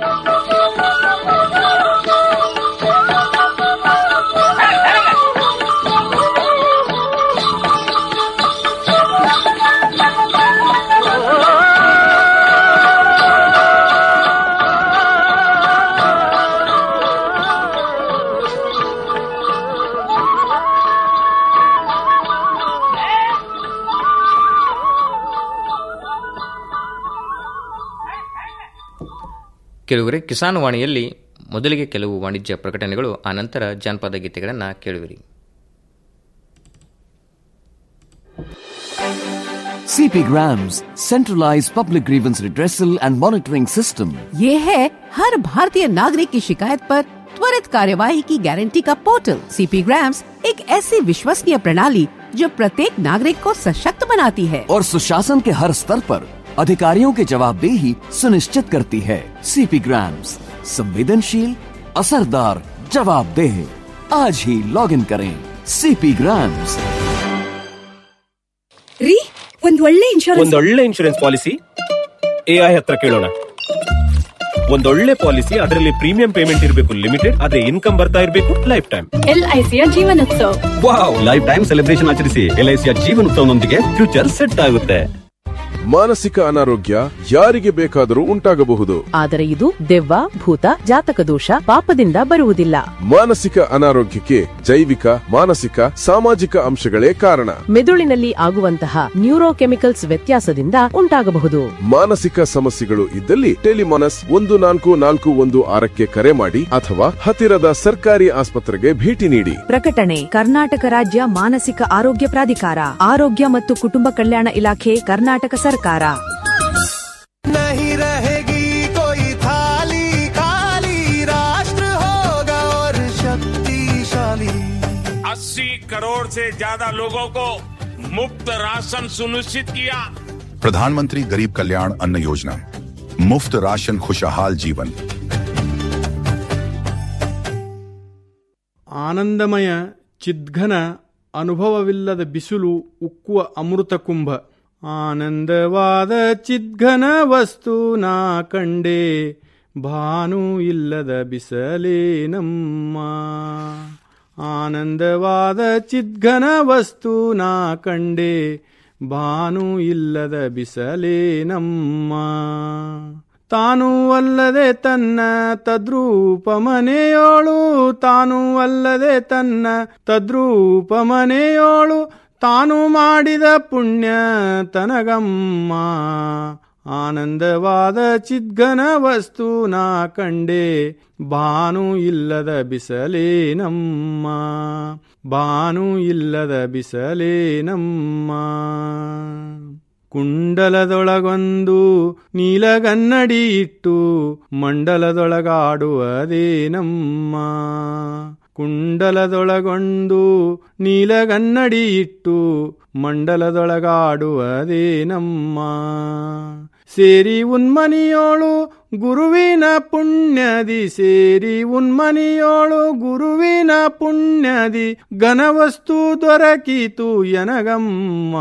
ಕೆಲವರೆ ಕಿಸಾನ್ ವಾಣಿಯಲ್ಲಿ ಮೊದಲಿಗೆ ಕೆಲವು ವಾಣಿಜ್ಯ ಪ್ರಕಟಣೆಗಳು ಆನಂತರ ಜಾನಪದ ಗೀತೆಗಳನ್ನು ಕೇಳುವಿರಿ CP Grams, centralized public grievance redressal and monitoring system. ये है हर भारतीय नागरिक की शिकायत पर त्वरित कार्यवाही की गारंटी का पोर्टल सीपी ग्राम्स एक ऐसी विश्वसनीय प्रणाली जो प्रत्येक नागरिक को सशक्त बनाती है और सुशासन के हर स्तर पर अधिकारियों की जवाबदेही सुनिश्चित करती है सीपी ग्राम्स संवेदनशील असरदार जवाबदेह आज ही लॉग इन करें सीपी ग्राम्स ರೀ ಒಂದ್ ಒಳ್ಳೆ ಇನ್ಶೂರೆನ್ಸ್ ಒಂದೊಳ್ಳೆ ಇನ್ಶೂರೆನ್ಸ್ ಪಾಲಿಸಿ ಎಐ ಹತ್ರ ಕೇಳೋಣ ಒಂದೊಳ್ಳೆ ಪಾಲಿಸಿ ಅದರಲ್ಲಿ ಪ್ರೀಮಿಯಂ ಪೇಮೆಂಟ್ ಇರಬೇಕು ಲಿಮಿಟೆಡ್ ಅದೇ ಇನ್ಕಮ್ ಬರ್ತಾ ಇರಬೇಕು ಲೈಫ್ ಟೈಮ್ ಎಲ್ಐಸಿಯ Jeevanotsav wow life time celebration ಆಚರಿಸಿ ಎಲ್ಐಸಿಯ ಜೀವನೋತ್ಸವನೊಂದಿಗೆ ಫ್ಯೂಚರ್ ಸೆಟ್ ಆಗುತ್ತೆ ಮಾನಸಿಕ ಅನಾರೋಗ್ಯ ಯಾರಿಗೆ ಬೇಕಾದರೂ ಉಂಟಾಗಬಹುದು ಆದರೆ ಇದು ದೆವ್ವ ಭೂತ ಜಾತಕ ದೋಷ ಪಾಪದಿಂದ ಬರುವುದಿಲ್ಲ ಮಾನಸಿಕ ಅನಾರೋಗ್ಯಕ್ಕೆ ಜೈವಿಕ ಮಾನಸಿಕ ಸಾಮಾಜಿಕ ಅಂಶಗಳೇ ಕಾರಣ ಮೆದುಳಿನಲ್ಲಿ ಆಗುವಂತಹ ನ್ಯೂರೋಕೆಮಿಕಲ್ಸ್ ವ್ಯತ್ಯಾಸದಿಂದ ಉಂಟಾಗಬಹುದು ಮಾನಸಿಕ ಸಮಸ್ಯೆಗಳು ಇದ್ದಲ್ಲಿ ಟೆಲಿಮಾನಸ್ ಒಂದು ನಾಲ್ಕು ನಾಲ್ಕು ಒಂದು ಆರಕ್ಕೆ ಕರೆ ಮಾಡಿ ಅಥವಾ ಹತ್ತಿರದ ಸರ್ಕಾರಿ ಆಸ್ಪತ್ರೆಗೆ ಭೇಟಿ ನೀಡಿ ಪ್ರಕಟಣೆ ಕರ್ನಾಟಕ ರಾಜ್ಯ ಮಾನಸಿಕ ಆರೋಗ್ಯ ಪ್ರಾಧಿಕಾರ ಆರೋಗ್ಯ ಮತ್ತು ಕುಟುಂಬ ಕಲ್ಯಾಣ ಇಲಾಖೆ ಕರ್ನಾಟಕ ಸರ್ಕಾರ नहीं रहेगी कोई थाली खाली राष्ट्र होगा और शक्तिशाली अस्सी करोड़ करोड़ से ज्यादा लोगों को मुफ्त राशन सुनिश्चित किया प्रधानमंत्री गरीब कल्याण अन्न योजना मुफ्त राशन खुशहाल जीवन ಆನಂದಮಯ ಚಿದ್ಘನ ಅನುಭವವಿಲ್ಲದ ಬಿಸಿಲು ಉಕ್ಕುವ ಅಮೃತ ಕುಂಭ ಆನಂದವಾದ ಚಿದ್ಘನ ವಸ್ತು ನಾ ಕಂಡೆ ಭಾನು ಇಲ್ಲದ ಬಿಸಲೇ ನಮ್ಮ ಆನಂದವಾದ ಚಿದ್ಘನ ವಸ್ತು ನಾ ಕಂಡೆ ಭಾನು ಇಲ್ಲದ ಬಿಸಲೇ ನಮ್ಮ ತಾನು ಅಲ್ಲದೆ ತನ್ನ ತದ್ರೂಪ ಮನೆಯೋಳು ತಾನು ಅಲ್ಲದೆ ತನ್ನ ತದ್ರೂಪ ಮನೆಯೋಳು ತಾನು ಮಾಡಿದ ಪುಣ್ಯ ತನಗಮ್ಮ ಆನಂದವಾದ ಚಿದ್ಘನ ವಸ್ತು ನಾ ಕಂಡೆ ಭಾನು ಇಲ್ಲದ ಬಿಸಲೇ ನಮ್ಮ ಭಾನು ಇಲ್ಲದ ಬಿಸಲೇ ನಮ್ಮ ಕುಂಡಲದೊಳಗೊಂದು ನೀಲಗನ್ನಡಿ ಇಟ್ಟು ಮಂಡಲದೊಳಗಾಡುವುದೇ ನಮ್ಮ ಕುಂಡಲದೊಳಗೊಂದು ನೀಲಗನ್ನಡಿ ಇಟ್ಟು ಮಂಡಲದೊಳಗಾಡುವುದೇ ನಮ್ಮ ಸೇರಿ ಉನ್ಮನಿಯೋಳು ಗುರುವಿನ ಪುಣ್ಯದಿ ಸೇರಿ ಉನ್ಮನಿಯೋಳು ಗುರುವಿನ ಪುಣ್ಯದಿ ಘನವಸ್ತು ದೊರಕಿತು ಎನಗಮ್ಮ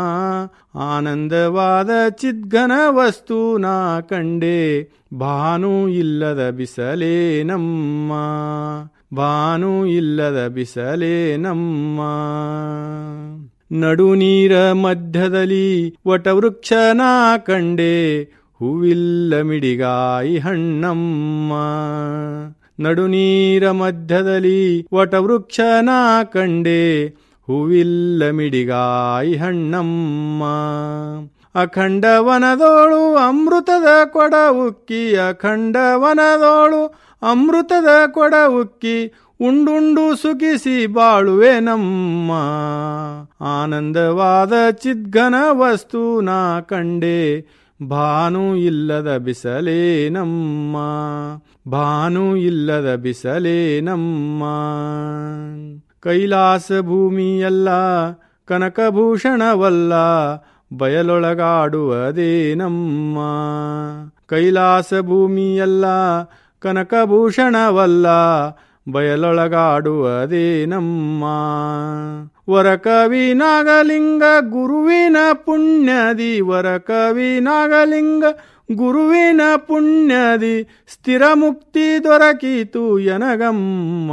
ಆನಂದವಾದ ಚಿದ್ಘನ ವಸ್ತು ನಾ ಕಂಡೆ ಭಾನು ಇಲ್ಲದ ಬಿಸಲೇ ನಮ್ಮ ಭಾನು ಇಲ್ಲದ ಬಿಸಲೇ ನಮ್ಮ ನಡು ನೀರ ಮಧ್ಯದಲ್ಲಿ ವಟವೃಕ್ಷನ ಕಂಡೆ ಹೂವಿಲ್ಲ ಮಿಡಿಗಾಯಿ ಹಣ್ಣಮ್ಮ ನಡು ನೀರ ಮಧ್ಯದಲ್ಲಿ ವಟವೃಕ್ಷನ ಕಂಡೆ ಹೂವಿಲ್ಲ ಮಿಡಿಗಾಯಿ ಹಣ್ಣಮ್ಮ ಅಖಂಡ ವನದೋಳು ಅಮೃತದ ಕೊಡ ಉಕ್ಕಿ ಅಖಂಡ ವನದೋಳು ಅಮೃತದ ಕೊಡ ಉಕ್ಕಿ ಉಂಡುಂಡು ಸುಖಿಸಿ ಬಾಳುವೆ ನಮ್ಮ ಆನಂದವಾದ ಚಿದ್ಘನ ವಸ್ತು ನಾ ಕಂಡೆ ಭಾನು ಇಲ್ಲದ ಬಿಸಲೇ ನಮ್ಮ ಭಾನು ಇಲ್ಲದ ಬಿಸಲೇ ನಮ್ಮ ಕೈಲಾಸ ಭೂಮಿಯಲ್ಲ ಕನಕಭೂಷಣವಲ್ಲ ಬಯಲೊಳಗಾಡುವುದೇ ನಮ್ಮ ಕೈಲಾಸ ಭೂಮಿಯಲ್ಲ ಕನಕಭೂಷಣವಲ್ಲ ಬಯಲೊಳಗಾಡುವುದೇ ನಮ್ಮ ವರಕವಿ ನಾಗಲಿಂಗ ಗುರುವಿನ ಪುಣ್ಯದಿ ವರಕವಿ ನಾಗಲಿಂಗ ಗುರುವಿನ ಪುಣ್ಯದಿ ಸ್ಥಿರ ಮುಕ್ತಿ ದೊರಕಿತು ಎನಗಮ್ಮ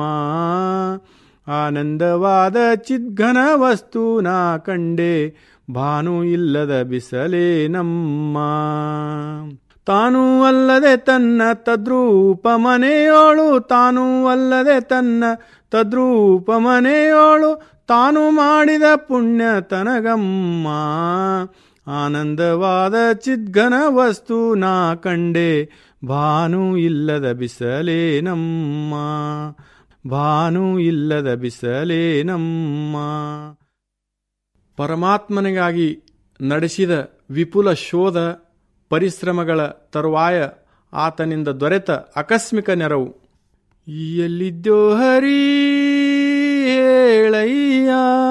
ಆನಂದವಾದ ಚಿದ್ಘನ ವಸ್ತು ನಾ ಕಂಡೆ ಭಾನು ಇಲ್ಲದ ಬಿಸಲೇ ನಮ್ಮ ತಾನೂ ಅಲ್ಲದೆ ತನ್ನ ತದ್ರೂಪ ಮನೆಯೋಳು ತಾನೂ ಅಲ್ಲದೆ ತನ್ನ ತದ್ರೂಪ ಮನೆಯೋಳು ತಾನು ಮಾಡಿದ ಪುಣ್ಯ ತನಗಮ್ಮ ಆನಂದವಾದ ಚಿದ್ಘನ ವಸ್ತು ನಾ ಕಂಡೆ ಭಾನು ಇಲ್ಲದ ಬಿಸಲೇ ನಮ್ಮ ಭಾನು ಇಲ್ಲದ ಬಿಸಲೇ ನಮ್ಮ ಪರಮಾತ್ಮನಿಗಾಗಿ ನಡೆಸಿದ ವಿಪುಲ ಶೋಧ ಪರಿಶ್ರಮಗಳ ತರುವಾಯ ಆತನಿಂದ ದೊರೆತ ಆಕಸ್ಮಿಕ ನೆರವು ಎಲ್ಲಿದ್ದೋ ಹರಿ ಹೇಳಯ್ಯ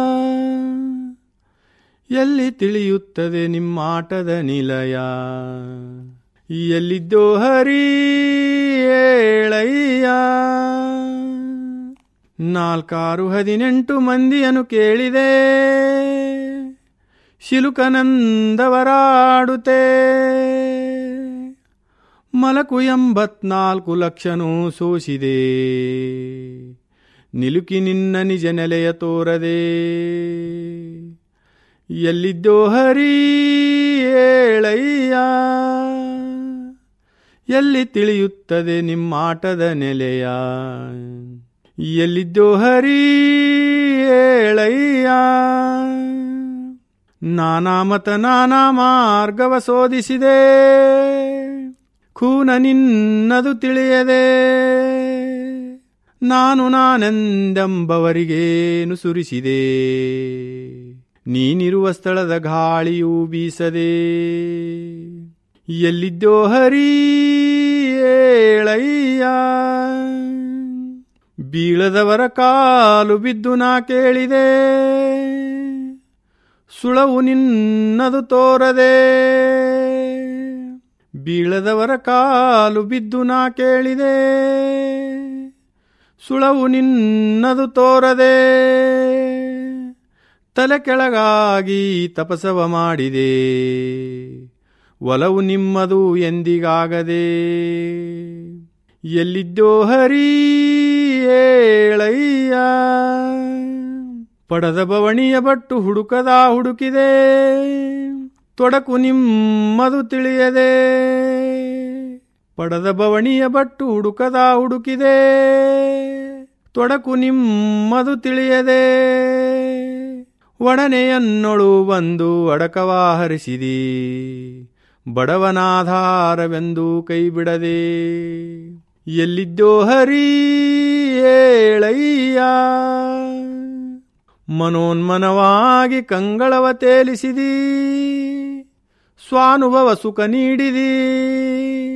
ಎಲ್ಲಿ ತಿಳಿಯುತ್ತದೆ ನಿಮ್ಮಾಟದ ನಿಲಯ ಎಲ್ಲಿದ್ದೋ ಹರಿ ಹೇಳಯ್ಯ ನಾಲ್ಕಾರು ಹದಿನೆಂಟು ಮಂದಿಯನ್ನು ಕೇಳಿದೆ ಶಿಲುಕನಂದವರಾಡುತ್ತೆ ಮಲಕು ಎಂಬತ್ನಾಲ್ಕು ಲಕ್ಷನೂ ಸೋಸಿದೆ ನಿಲುಕಿ ನಿನ್ನ ನಿಜ ನೆಲೆಯ ತೋರದೆ ಎಲ್ಲಿದ್ದೋ ಹರಿ ಹೇಳಯ್ಯ ಎಲ್ಲಿ ತಿಳಿಯುತ್ತದೆ ನಿಮ್ಮಾಟದ ನೆಲೆಯ ಎಲ್ಲಿದ್ದೋ ಹರಿ ಹೇಳಯ್ಯ ನಾನಾ ಮತ ನಾನಾ ಮಾರ್ಗವ ಶೋಧಿಸಿದೆ ಖೂನ ನಿನ್ನದು ತಿಳಿಯದೆ ನಾನು ನಾನೆಂದೆಂಬವರಿಗೇನು ಸುರಿಸಿದೆ ನೀನಿರುವ ಸ್ಥಳದ ಗಾಳಿಯೂ ಬೀಸದೆ ಎಲ್ಲಿದ್ದೋ ಹರಿ ಹೇಳಯ್ಯ ಬೀಳದವರ ಕಾಲು ಬಿದ್ದು ನಾ ಕೇಳಿದೆ ಸುಳವು ನಿನ್ನದು ತೋರದೆ ಬೀಳದವರ ಕಾಲು ಬಿದ್ದು ನಾ ಕೇಳಿದೆ ಸುಳವು ನಿನ್ನದು ತೋರದೆ ತಲೆ ಕೆಳಗಾಗಿ ತಪಸವ ಮಾಡಿದೆ ಒಲವು ನಿಮ್ಮದು ಎಂದಿಗಾಗದೆ ಎಲ್ಲಿದ್ದೋ ಹರಿ ಏಳಯ್ಯ ಪಡದ ಬವಣಿಯ ಬಟ್ಟು ಹುಡುಕದ ಹುಡುಕಿದೆ ತೊಡಕು ನಿಮ್ಮದು ತಿಳಿಯದೆ ಪಡದ ಬವಣಿಯ ಬಟ್ಟು ಹುಡುಕದ ಹುಡುಕಿದೆ ತೊಡಕು ನಿಮ್ಮದು ತಿಳಿಯದೆ ಒಡನೆಯನ್ನೊಳು ಬಂದು ಅಡಕವ ಹರಿಸಿದಿ ಬಡವನಾಧಾರವೆಂದು ಕೈ ಬಿಡದೆ ಎಲ್ಲಿದ್ದೋ ಹರಿ ಏಳಯ್ಯ ಮನೋನ್ಮನವಾಗಿ ಕಂಗಳವ ತೇಲಿಸಿದಿ ಸ್ವಾನುಭವ ಸುಖ ನೀಡಿದಿ